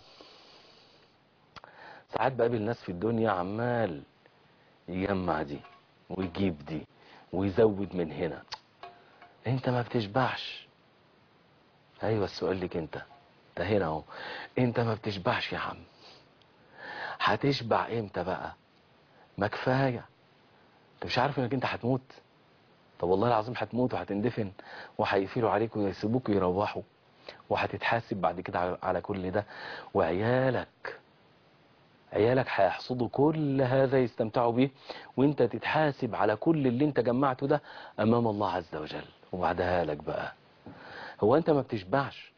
ساعات بقابل ناس في الدنيا عمال يجمع دي ويجيب دي ويزود من هنا انت ما بتشبعش ايوه السؤال لك انت ده هنا اهو انت ما بتشبعش يا عم هتشبع امتى بقى ما كفايه انت مش عارف انك انت هتموت طب والله العظيم هتموت وهتندفن وهيقفلوا عليك ويسيبوك يروحوا وهتتحاسب بعد كده على- على كل ده وعيالك عيالك هيحصدوا كل هذا يستمتعوا بيه وانت تتحاسب على كل اللي انت جمعته ده امام الله عز وجل وبعدها لك بقى هو انت ما بتشبعش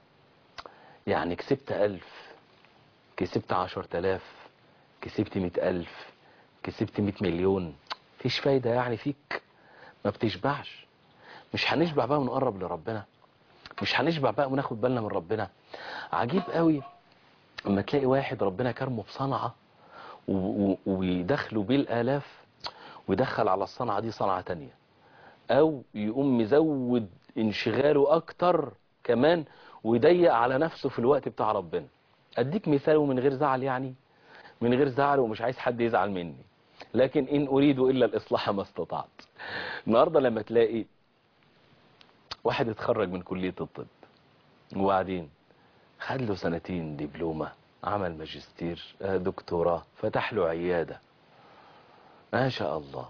يعني كسبت ألف كسبت عشر تلاف كسبت مئة ألف كسبت مئة مليون فيش فايدة يعني فيك ما بتشبعش مش هنشبع بقى ونقرب لربنا مش هنشبع بقى وناخد بالنا من ربنا عجيب قوي اما تلاقي واحد ربنا كرمه بصنعة و- و- ويدخله بالآلاف ويدخل على الصنعة دي صنعة تانية او يقوم مزود انشغاله اكتر كمان ويضيق على نفسه في الوقت بتاع ربنا اديك مثال ومن غير زعل يعني من غير زعل ومش عايز حد يزعل مني لكن ان اريد الا الاصلاح ما استطعت النهارده لما تلاقي واحد اتخرج من كلية الطب وبعدين خد له سنتين دبلومة عمل ماجستير آه، دكتوراه فتح له عيادة ما شاء الله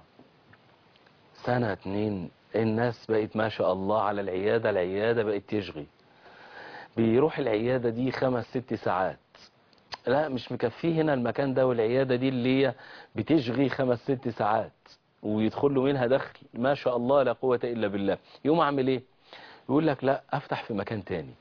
سنة اتنين الناس بقت ما شاء الله على العيادة العيادة بقت تشغي بيروح العيادة دي خمس ست ساعات لا مش مكفيه هنا المكان ده والعيادة دي اللي هي بتشغي خمس ست ساعات ويدخل له منها دخل ما شاء الله لا قوة إلا بالله يقوم أعمل إيه يقول لك لا أفتح في مكان تاني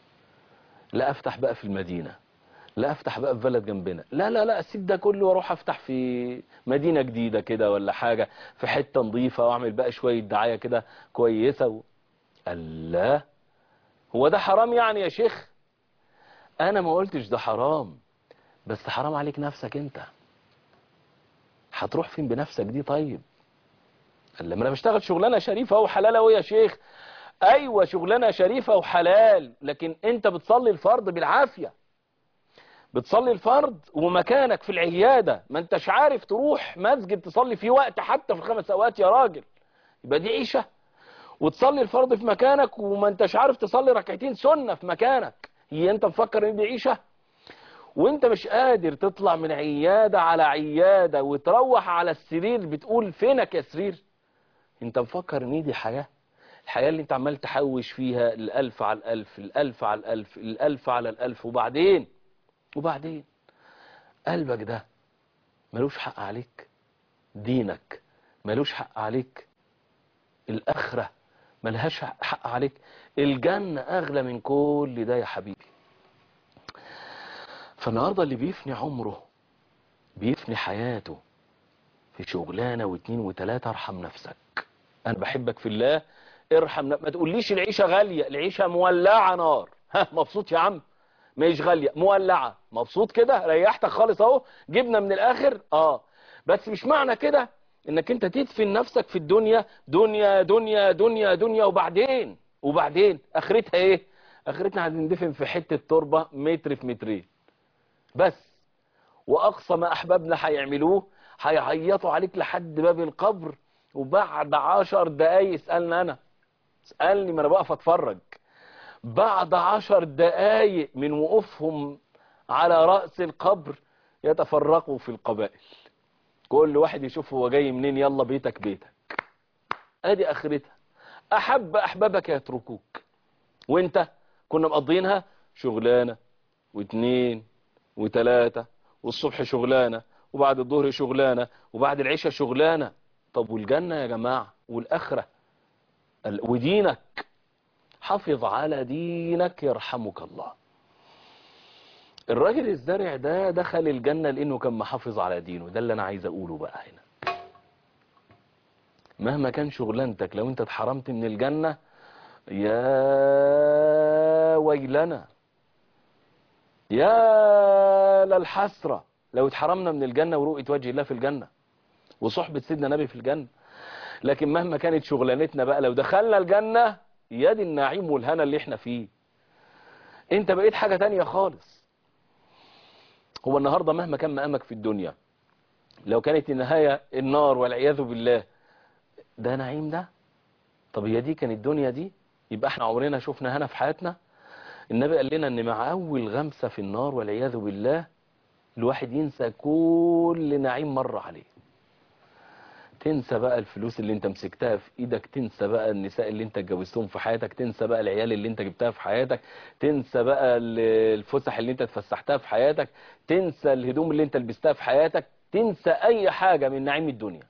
لا أفتح بقى في المدينة لا أفتح بقى في بلد جنبنا لا لا لا أسيب ده كله وأروح أفتح في مدينة جديدة كده ولا حاجة في حتة نظيفة وأعمل بقى شوية دعاية كده كويسة و... الله هو ده حرام يعني يا شيخ أنا ما قلتش ده حرام بس حرام عليك نفسك أنت هتروح فين بنفسك دي طيب قال لما انا بشتغل شغلانه شريفه وحلال اهو يا شيخ ايوه شغلانه شريفه وحلال لكن انت بتصلي الفرض بالعافيه بتصلي الفرض ومكانك في العياده ما انتش عارف تروح مسجد تصلي فيه وقت حتى في الخمس اوقات يا راجل يبقى دي عيشه وتصلي الفرض في مكانك وما انتش عارف تصلي ركعتين سنه في مكانك هي انت مفكر ان دي عيشه وانت مش قادر تطلع من عيادة على عيادة وتروح على السرير بتقول فينك يا سرير انت مفكر ان دي حياة الحياة اللي انت عمال تحوش فيها الالف على الالف الالف على الالف الالف على الالف وبعدين وبعدين قلبك ده ملوش حق عليك دينك ملوش حق عليك الاخرة ملهاش حق عليك الجنة اغلى من كل ده يا حبيبي فالنهاردة اللي بيفني عمره بيفني حياته في شغلانة واتنين وتلاتة ارحم نفسك انا بحبك في الله ارحم ن- ما تقوليش العيشة غالية العيشة مولعة نار ها مبسوط يا عم مش غالية مولعة مبسوط كده ريحتك خالص اهو جبنا من الاخر اه بس مش معنى كده انك انت تدفن نفسك في الدنيا دنيا دنيا دنيا دنيا وبعدين وبعدين اخرتها ايه اخرتنا هندفن في حتة تربة متر في مترين بس واقصى ما احبابنا هيعملوه هيعيطوا عليك لحد باب القبر وبعد عشر دقايق اسألني انا اسألني ما انا بقف اتفرج بعد عشر دقايق من وقوفهم على رأس القبر يتفرقوا في القبائل كل واحد يشوف هو جاي منين يلا بيتك بيتك ادي اخرتها احب احبابك يتركوك وانت كنا مقضينها شغلانة واتنين وتلاتة والصبح شغلانة وبعد الظهر شغلانة وبعد العشاء شغلانة طب والجنة يا جماعة والآخرة ال- ودينك حافظ على دينك يرحمك الله الراجل الزارع ده دخل الجنة لأنه كان محافظ على دينه ده اللي أنا عايز أقوله بقى هنا مهما كان شغلانتك لو أنت اتحرمت من الجنة يا ويلنا يا للحسرة لو اتحرمنا من الجنة ورؤية وجه الله في الجنة وصحبة سيدنا نبي في الجنة لكن مهما كانت شغلانتنا بقى لو دخلنا الجنة يا دي النعيم والهنا اللي احنا فيه انت بقيت حاجة تانية خالص هو النهاردة مهما كان مقامك في الدنيا لو كانت النهاية النار والعياذ بالله ده نعيم ده طب هي دي كانت الدنيا دي يبقى احنا عمرنا شفنا هنا في حياتنا النبي قال لنا ان مع اول غمسة في النار والعياذ بالله الواحد ينسى كل نعيم مر عليه تنسى بقى الفلوس اللي انت مسكتها في ايدك تنسى بقى النساء اللي انت اتجوزتهم في حياتك تنسى بقى العيال اللي انت جبتها في حياتك تنسى بقى ال- الفسح اللي انت اتفسحتها في حياتك تنسى الهدوم اللي انت لبستها في حياتك تنسى اي حاجة من نعيم الدنيا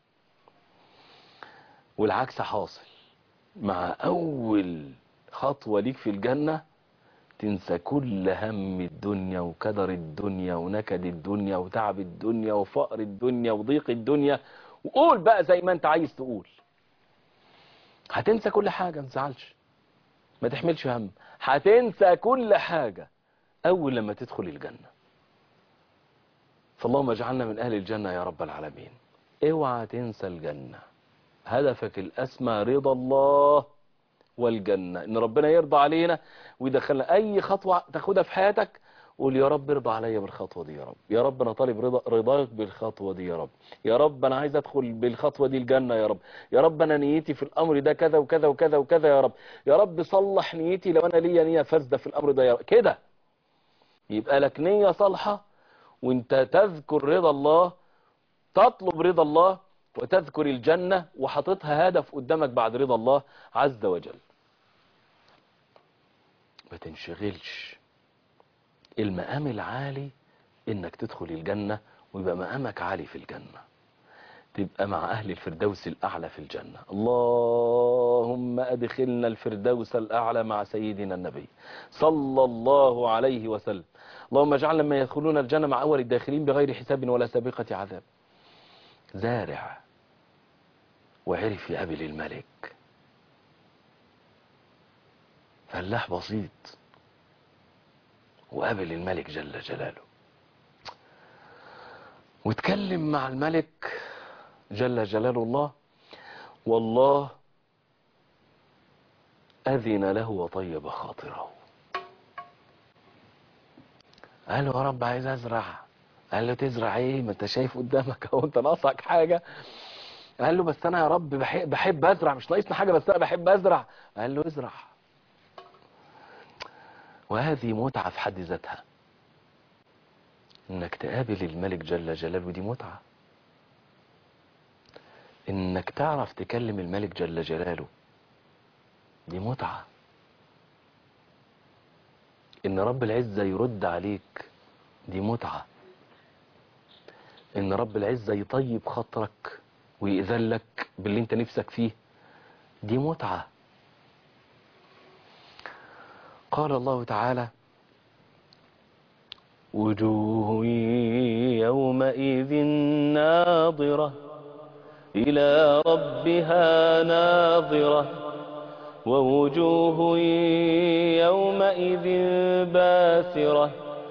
والعكس حاصل مع اول خطوة ليك في الجنة تنسى كل هم الدنيا وكدر الدنيا ونكد الدنيا وتعب الدنيا وفقر الدنيا وضيق الدنيا وقول بقى زي ما انت عايز تقول هتنسى كل حاجة ما تزعلش ما تحملش هم هتنسى كل حاجة اول لما تدخل الجنة فاللهم اجعلنا من اهل الجنة يا رب العالمين اوعى تنسى الجنة هدفك الاسمى رضا الله والجنة ان ربنا يرضى علينا ويدخلنا اي خطوة تاخدها في حياتك قول يا رب ارضى عليا بالخطوة دي يا رب يا رب انا طالب رضا رضاك بالخطوة دي يا رب يا رب انا عايز ادخل بالخطوة دي الجنة يا رب يا رب انا نيتي في الامر ده كذا وكذا وكذا وكذا يا رب يا رب صلح نيتي لو انا ليا نية فاسدة في الامر ده يا رب كده يبقى لك نية صالحة وانت تذكر رضا الله تطلب رضا الله وتذكر الجنة وحاططها هدف قدامك بعد رضا الله عز وجل ما تنشغلش المقام العالي انك تدخل الجنة ويبقى مقامك عالي في الجنة تبقى مع اهل الفردوس الاعلى في الجنة اللهم ادخلنا الفردوس الاعلى مع سيدنا النبي صلى الله عليه وسلم اللهم اجعلنا ما يدخلون الجنة مع اول الداخلين بغير حساب ولا سابقة عذاب زارع وعرف يقابل الملك فلاح بسيط وقابل الملك جل جلاله واتكلم مع الملك جل جلال الله والله أذن له وطيب خاطره قال له يا رب عايز أزرع قال له تزرع ايه ما انت شايف قدامك اهو انت ناقصك حاجة قال له بس انا يا رب بحب, بحب ازرع مش ناقصني حاجة بس انا بحب ازرع قال له ازرع وهذه متعة في حد ذاتها انك تقابل الملك جل جلاله دي متعة انك تعرف تكلم الملك جل جلاله دي متعة ان رب العزة يرد عليك دي متعة ان رب العزة يطيب خاطرك ويأذن لك باللي انت نفسك فيه دي متعة قال الله تعالى وجوه يومئذ ناظرة إلى ربها ناظرة ووجوه يومئذ باسرة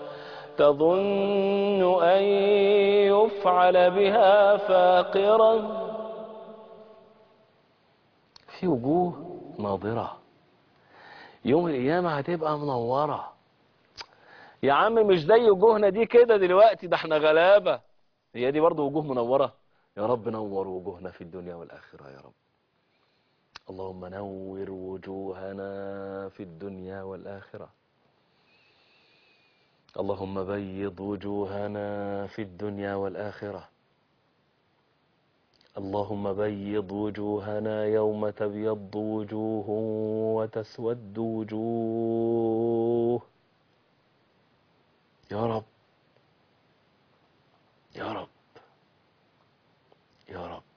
تظن أن يفعل بها فاقرة في وجوه ناظرة يوم القيامة هتبقى منورة يا عم مش زي وجوهنا دي كده دلوقتي ده احنا غلابة هي دي برضو وجوه منورة يا رب نور وجوهنا في الدنيا والآخرة يا رب اللهم نور وجوهنا في الدنيا والآخرة اللهم بيض وجوهنا في الدنيا والآخرة اللهم بيض وجوهنا يوم تبيض وجوه وتسود وجوه يا رب يا رب يا رب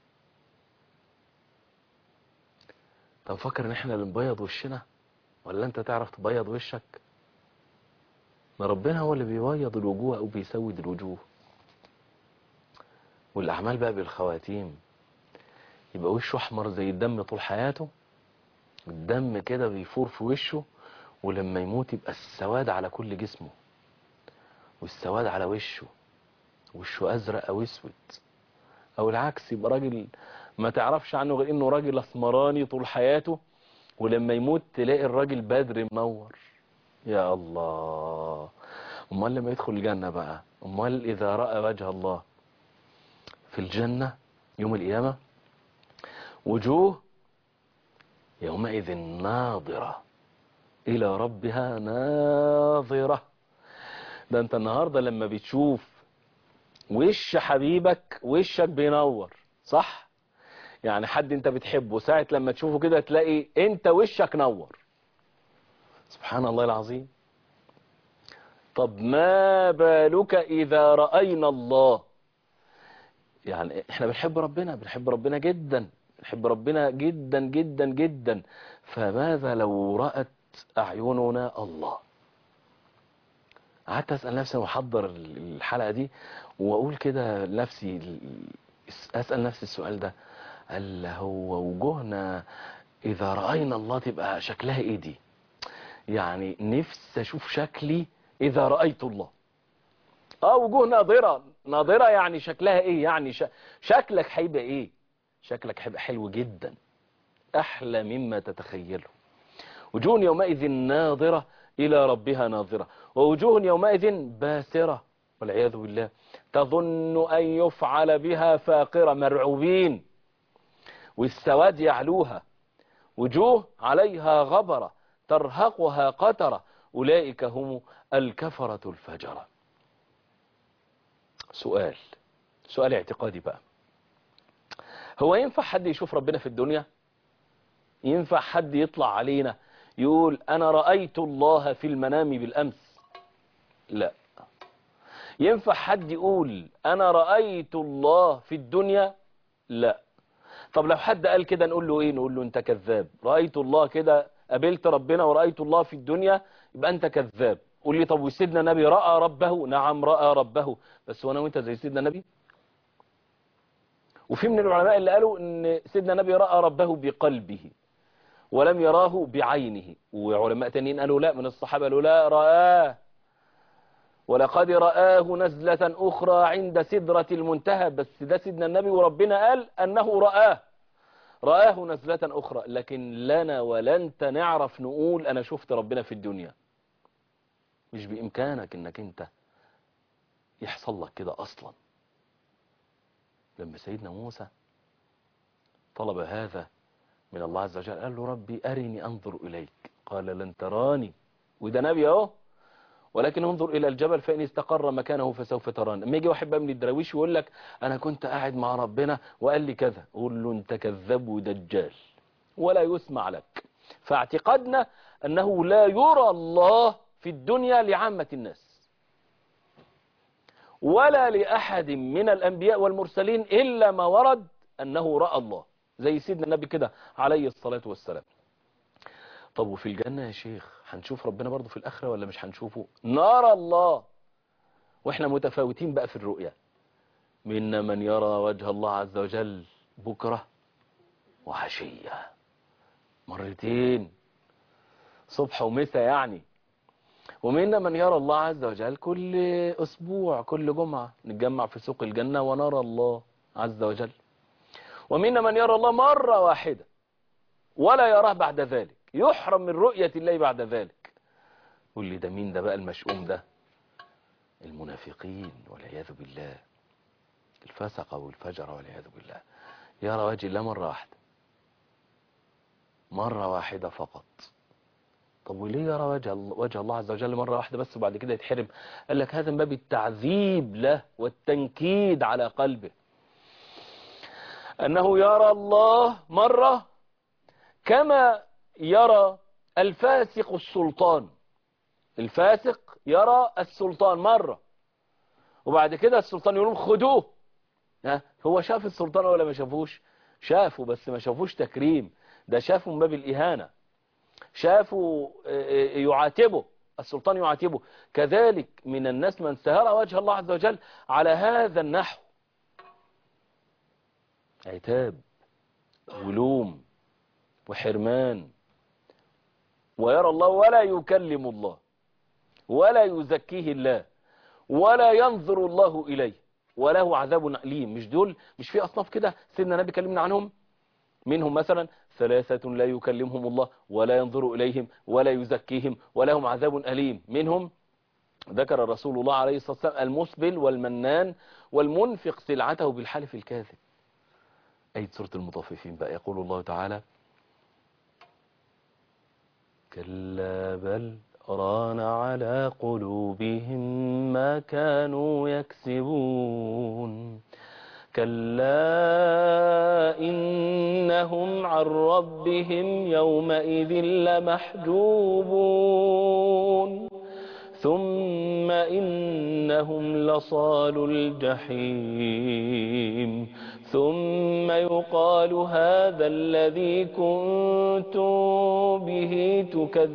طب فكر ان احنا اللي نبيض وشنا ولا انت تعرف تبيض وشك ما ربنا هو اللي بيبيض الوجوه او بيسود الوجوه والاعمال بقى بالخواتيم يبقى وشه احمر زي الدم طول حياته الدم كده بيفور في وشه ولما يموت يبقى السواد على كل جسمه والسواد على وشه وشه ازرق او اسود او العكس يبقى راجل ما تعرفش عنه غير انه راجل اسمراني طول حياته ولما يموت تلاقي الراجل بدر منور يا الله امال لما يدخل الجنة بقى امال اذا رأى وجه الله في الجنة يوم القيامة وجوه يومئذ ناظرة الى ربها ناظرة ده انت النهاردة لما بتشوف وش حبيبك وشك بينور صح يعني حد انت بتحبه ساعة لما تشوفه كده تلاقي انت وشك نور سبحان الله العظيم طب ما بالك إذا رأينا الله يعني احنا بنحب ربنا بنحب ربنا جدا بنحب ربنا جدا جدا جدا فماذا لو رأت أعيننا الله قعدت أسأل نفسي وأحضر الحلقة دي وأقول كده لنفسي أسأل نفسي السؤال ده قال هو وجوهنا إذا رأينا الله تبقى شكلها إيه دي يعني نفسي أشوف شكلي إذا رأيت الله اه وجوه ناظرة ناظرة يعني شكلها ايه يعني ش... شكلك هيبقى ايه شكلك هيبقى حلو جدا احلى مما تتخيله وجوه يومئذ ناظرة الى ربها ناظرة ووجوه يومئذ باسرة والعياذ بالله تظن ان يفعل بها فاقرة مرعوبين والسواد يعلوها وجوه عليها غبرة ترهقها قترة أولئك هم الكفرة الفجرة سؤال سؤال اعتقادي بقى هو ينفع حد يشوف ربنا في الدنيا ينفع حد يطلع علينا يقول أنا رأيت الله في المنام بالأمس لا ينفع حد يقول أنا رأيت الله في الدنيا لا طب لو حد قال كده نقول له ايه نقول له انت كذاب رأيت الله كده قابلت ربنا ورأيت الله في الدنيا يبقى انت كذاب قول لي طب وسيدنا النبي رأى ربه نعم رأى ربه بس وانا وانت زي سيدنا النبي وفي من العلماء اللي قالوا ان سيدنا النبي رأى ربه بقلبه ولم يراه بعينه وعلماء تانيين قالوا لا من الصحابة قالوا لا رآه ولقد رآه نزلة أخرى عند سدرة المنتهى بس ده سيدنا النبي وربنا قال أنه رآه رآه نزلة أخرى لكن لنا ولنت نعرف نقول أنا شفت ربنا في الدنيا مش بإمكانك إنك أنت يحصل لك كده أصلا لما سيدنا موسى طلب هذا من الله عز وجل قال له ربي أرني أنظر إليك قال لن تراني وده نبي أهو ولكن انظر إلى الجبل فإن استقر مكانه فسوف تراني لما يجي واحد بقى من الدراويش ويقول لك أنا كنت قاعد مع ربنا وقال لي كذا قول له أنت كذاب ودجال ولا يسمع لك فاعتقدنا أنه لا يرى الله في الدنيا لعامة الناس ولا لأحد من الأنبياء والمرسلين إلا ما ورد أنه رأى الله زي سيدنا النبي كده عليه الصلاة والسلام طب وفي الجنة يا شيخ هنشوف ربنا برضه في الآخرة ولا مش هنشوفه نرى الله واحنا متفاوتين بقى في الرؤية منا من يرى وجه الله عز وجل بكرة وعشية مرتين صبح ومساء يعني ومنا من يرى الله عز وجل كل أسبوع كل جمعة نتجمع في سوق الجنة ونرى الله عز وجل ومنا من يرى الله مرة واحدة ولا يراه بعد ذلك يحرم من رؤية الله بعد ذلك قول لي ده مين ده بقى المشؤوم ده المنافقين والعياذ بالله الفسقة والفجر والعياذ بالله يرى وجه الله مرة واحدة مرة واحدة فقط طب وليه يرى وجه الله, وجه الله عز وجل مرة واحدة بس وبعد كده يتحرم قال لك هذا من باب التعذيب له والتنكيد على قلبه أنه يرى الله مرة كما يرى الفاسق السلطان الفاسق يرى السلطان مرة وبعد كده السلطان يقولون خدوه ها هو شاف السلطان ولا ما شافوش شافه بس ما شافوش تكريم ده شافه من باب الإهانة شافوا يعاتبه السلطان يعاتبه كذلك من الناس من سهر وجه الله عز وجل على هذا النحو عتاب ولوم وحرمان ويرى الله ولا يكلم الله ولا يزكيه الله ولا ينظر الله إليه وله عذاب أليم مش دول مش في أصناف كده سيدنا النبي كلمنا عنهم منهم مثلا ثلاثة لا يكلمهم الله ولا ينظر إليهم ولا يزكيهم ولهم عذاب أليم منهم ذكر رسول الله عليه الصلاة والسلام المسبل والمنان والمنفق سلعته بالحلف الكاذب أي سورة المطففين بقى يقول الله تعالى كلا بل ران على قلوبهم ما كانوا يكسبون كلا إنهم عن ربهم يومئذ لمحجوبون ثم إنهم لصال الجحيم ثم يقال هذا الذي كنتم به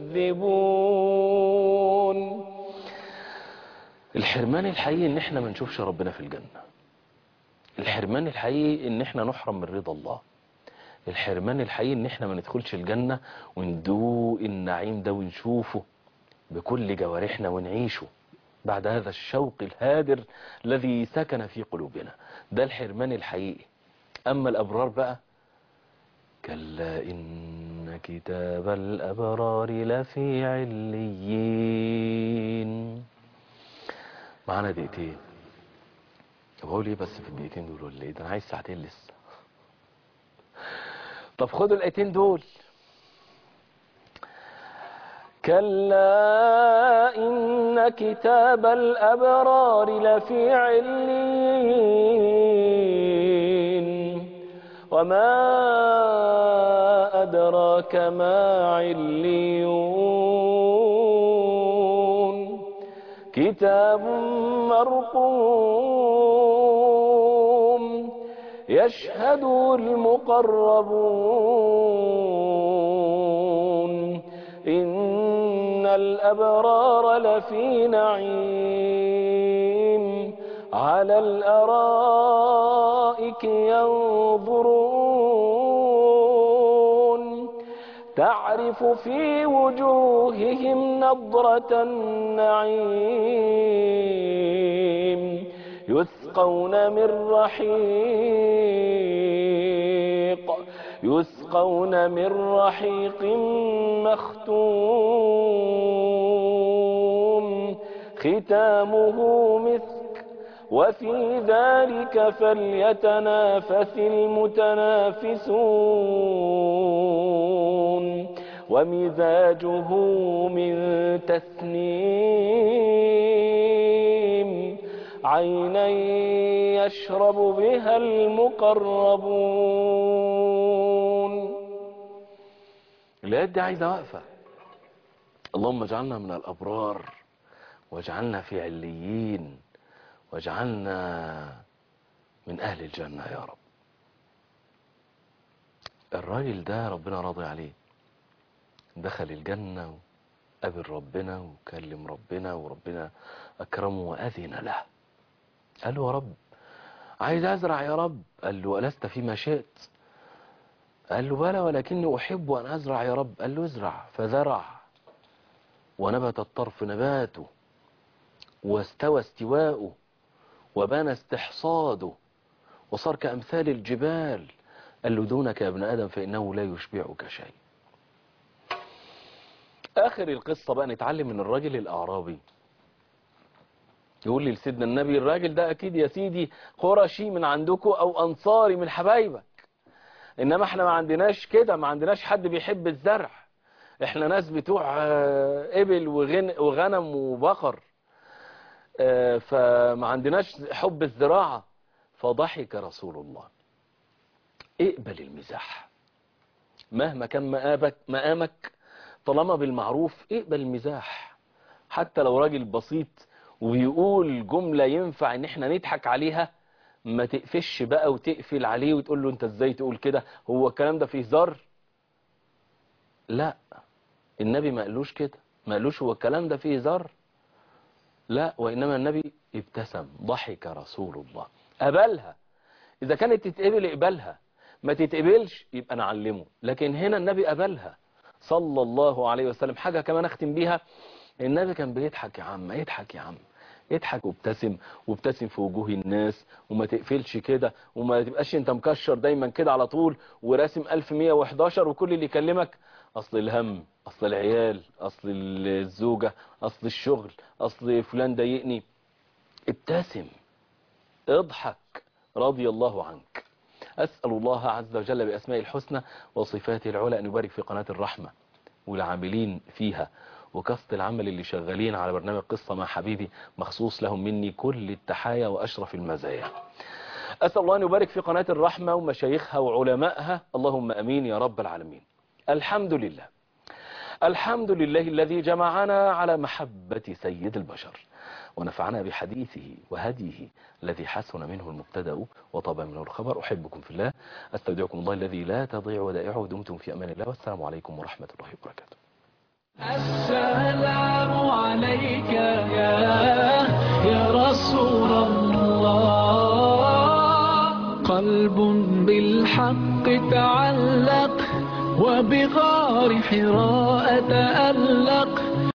تكذبون الحرمان الحقيقي ان احنا ما نشوفش ربنا في الجنة الحرمان الحقيقي ان احنا نحرم من رضا الله الحرمان الحقيقي ان احنا ما ندخلش الجنة وندوق النعيم ده ونشوفه بكل جوارحنا ونعيشه بعد هذا الشوق الهادر الذي سكن في قلوبنا ده الحرمان الحقيقي أما الأبرار بقى كلا إن كتاب الأبرار لفي عليين معانا دقيقتين طب هقول ايه بس في الدقيقتين دول ولا ايه ده انا عايز ساعتين لسه طب خدوا الايتين دول كلا إن كتاب الأبرار لفي علين وما أدراك ما عليون كتاب مرقوم يشهده المقربون إن الأبرار لفي نعيم على الأرائك ينظرون تعرف في وجوههم نضرة النعيم يسقون من رحيق يسقون من رحيق مختوم ختامه مسك وفي ذلك فليتنافس المتنافسون ومزاجه من تسنيم عينا يشرب بها المقربون الآيات دي عايزة واقفة اللهم اجعلنا من الأبرار واجعلنا في عليين واجعلنا من أهل الجنة يا رب الراجل ده ربنا راضي عليه دخل الجنة وقابل ربنا وكلم ربنا وربنا أكرمه وأذن له قال له يا رب عايز أزرع يا رب قال له ألست فيما شئت قال له بلى ولكني أحب أن أزرع يا رب قال له ازرع فزرع ونبت الطرف نباته واستوى استواؤه وبان استحصاده وصار كأمثال الجبال قال له دونك يا ابن آدم فإنه لا يشبعك شيء آخر القصة بقى نتعلم من الراجل الأعرابي يقول لي لسيدنا النبي الراجل ده أكيد يا سيدي قرشي من عندكم أو أنصاري من حبايبك إنما احنا ما عندناش كده ما عندناش حد بيحب الزرع احنا ناس بتوع إبل وغن وغنم وبقر فما عندناش حب الزراعة فضحك رسول الله اقبل المزاح مهما كان مقامك, مقامك طالما بالمعروف اقبل المزاح حتى لو راجل بسيط وبيقول جملة ينفع ان احنا نضحك عليها ما تقفش بقى وتقفل عليه وتقول له انت ازاي تقول كده هو الكلام ده فيه هزار لا النبي ما قالوش كده ما قالوش هو الكلام ده فيه هزار لا وإنما النبي ابتسم ضحك رسول الله قبلها إذا كانت تتقبل اقبلها ما تتقبلش يبقى نعلمه لكن هنا النبي قبلها صلى الله عليه وسلم حاجة كمان اختم بيها النبي كان بيضحك يا عم يضحك يا عم يضحك وابتسم وابتسم في وجوه الناس وما تقفلش كده وما تبقاش انت مكشر دايما كده على طول وراسم 1111 وكل اللي يكلمك اصل الهم اصل العيال اصل الزوجة اصل الشغل اصل فلان ضايقني ابتسم اضحك رضي الله عنك أسأل الله عز وجل بأسماء الحسنى وصفاته العلى أن يبارك في قناة الرحمة والعاملين فيها وكافة العمل اللي شغالين على برنامج قصة مع حبيبي مخصوص لهم مني كل التحايا وأشرف المزايا أسأل الله أن يبارك في قناة الرحمة ومشايخها وعلمائها اللهم أمين يا رب العالمين الحمد لله الحمد لله الذي جمعنا على محبة سيد البشر ونفعنا بحديثه وهديه الذي حسن منه المبتدا وطاب منه الخبر أحبكم في الله أستودعكم الله الذي لا تضيع ودائعه دمتم في أمان الله والسلام عليكم ورحمة الله وبركاته السلام عليك يا يا رسول الله قلب بالحق تعلق وبغار حراء تألق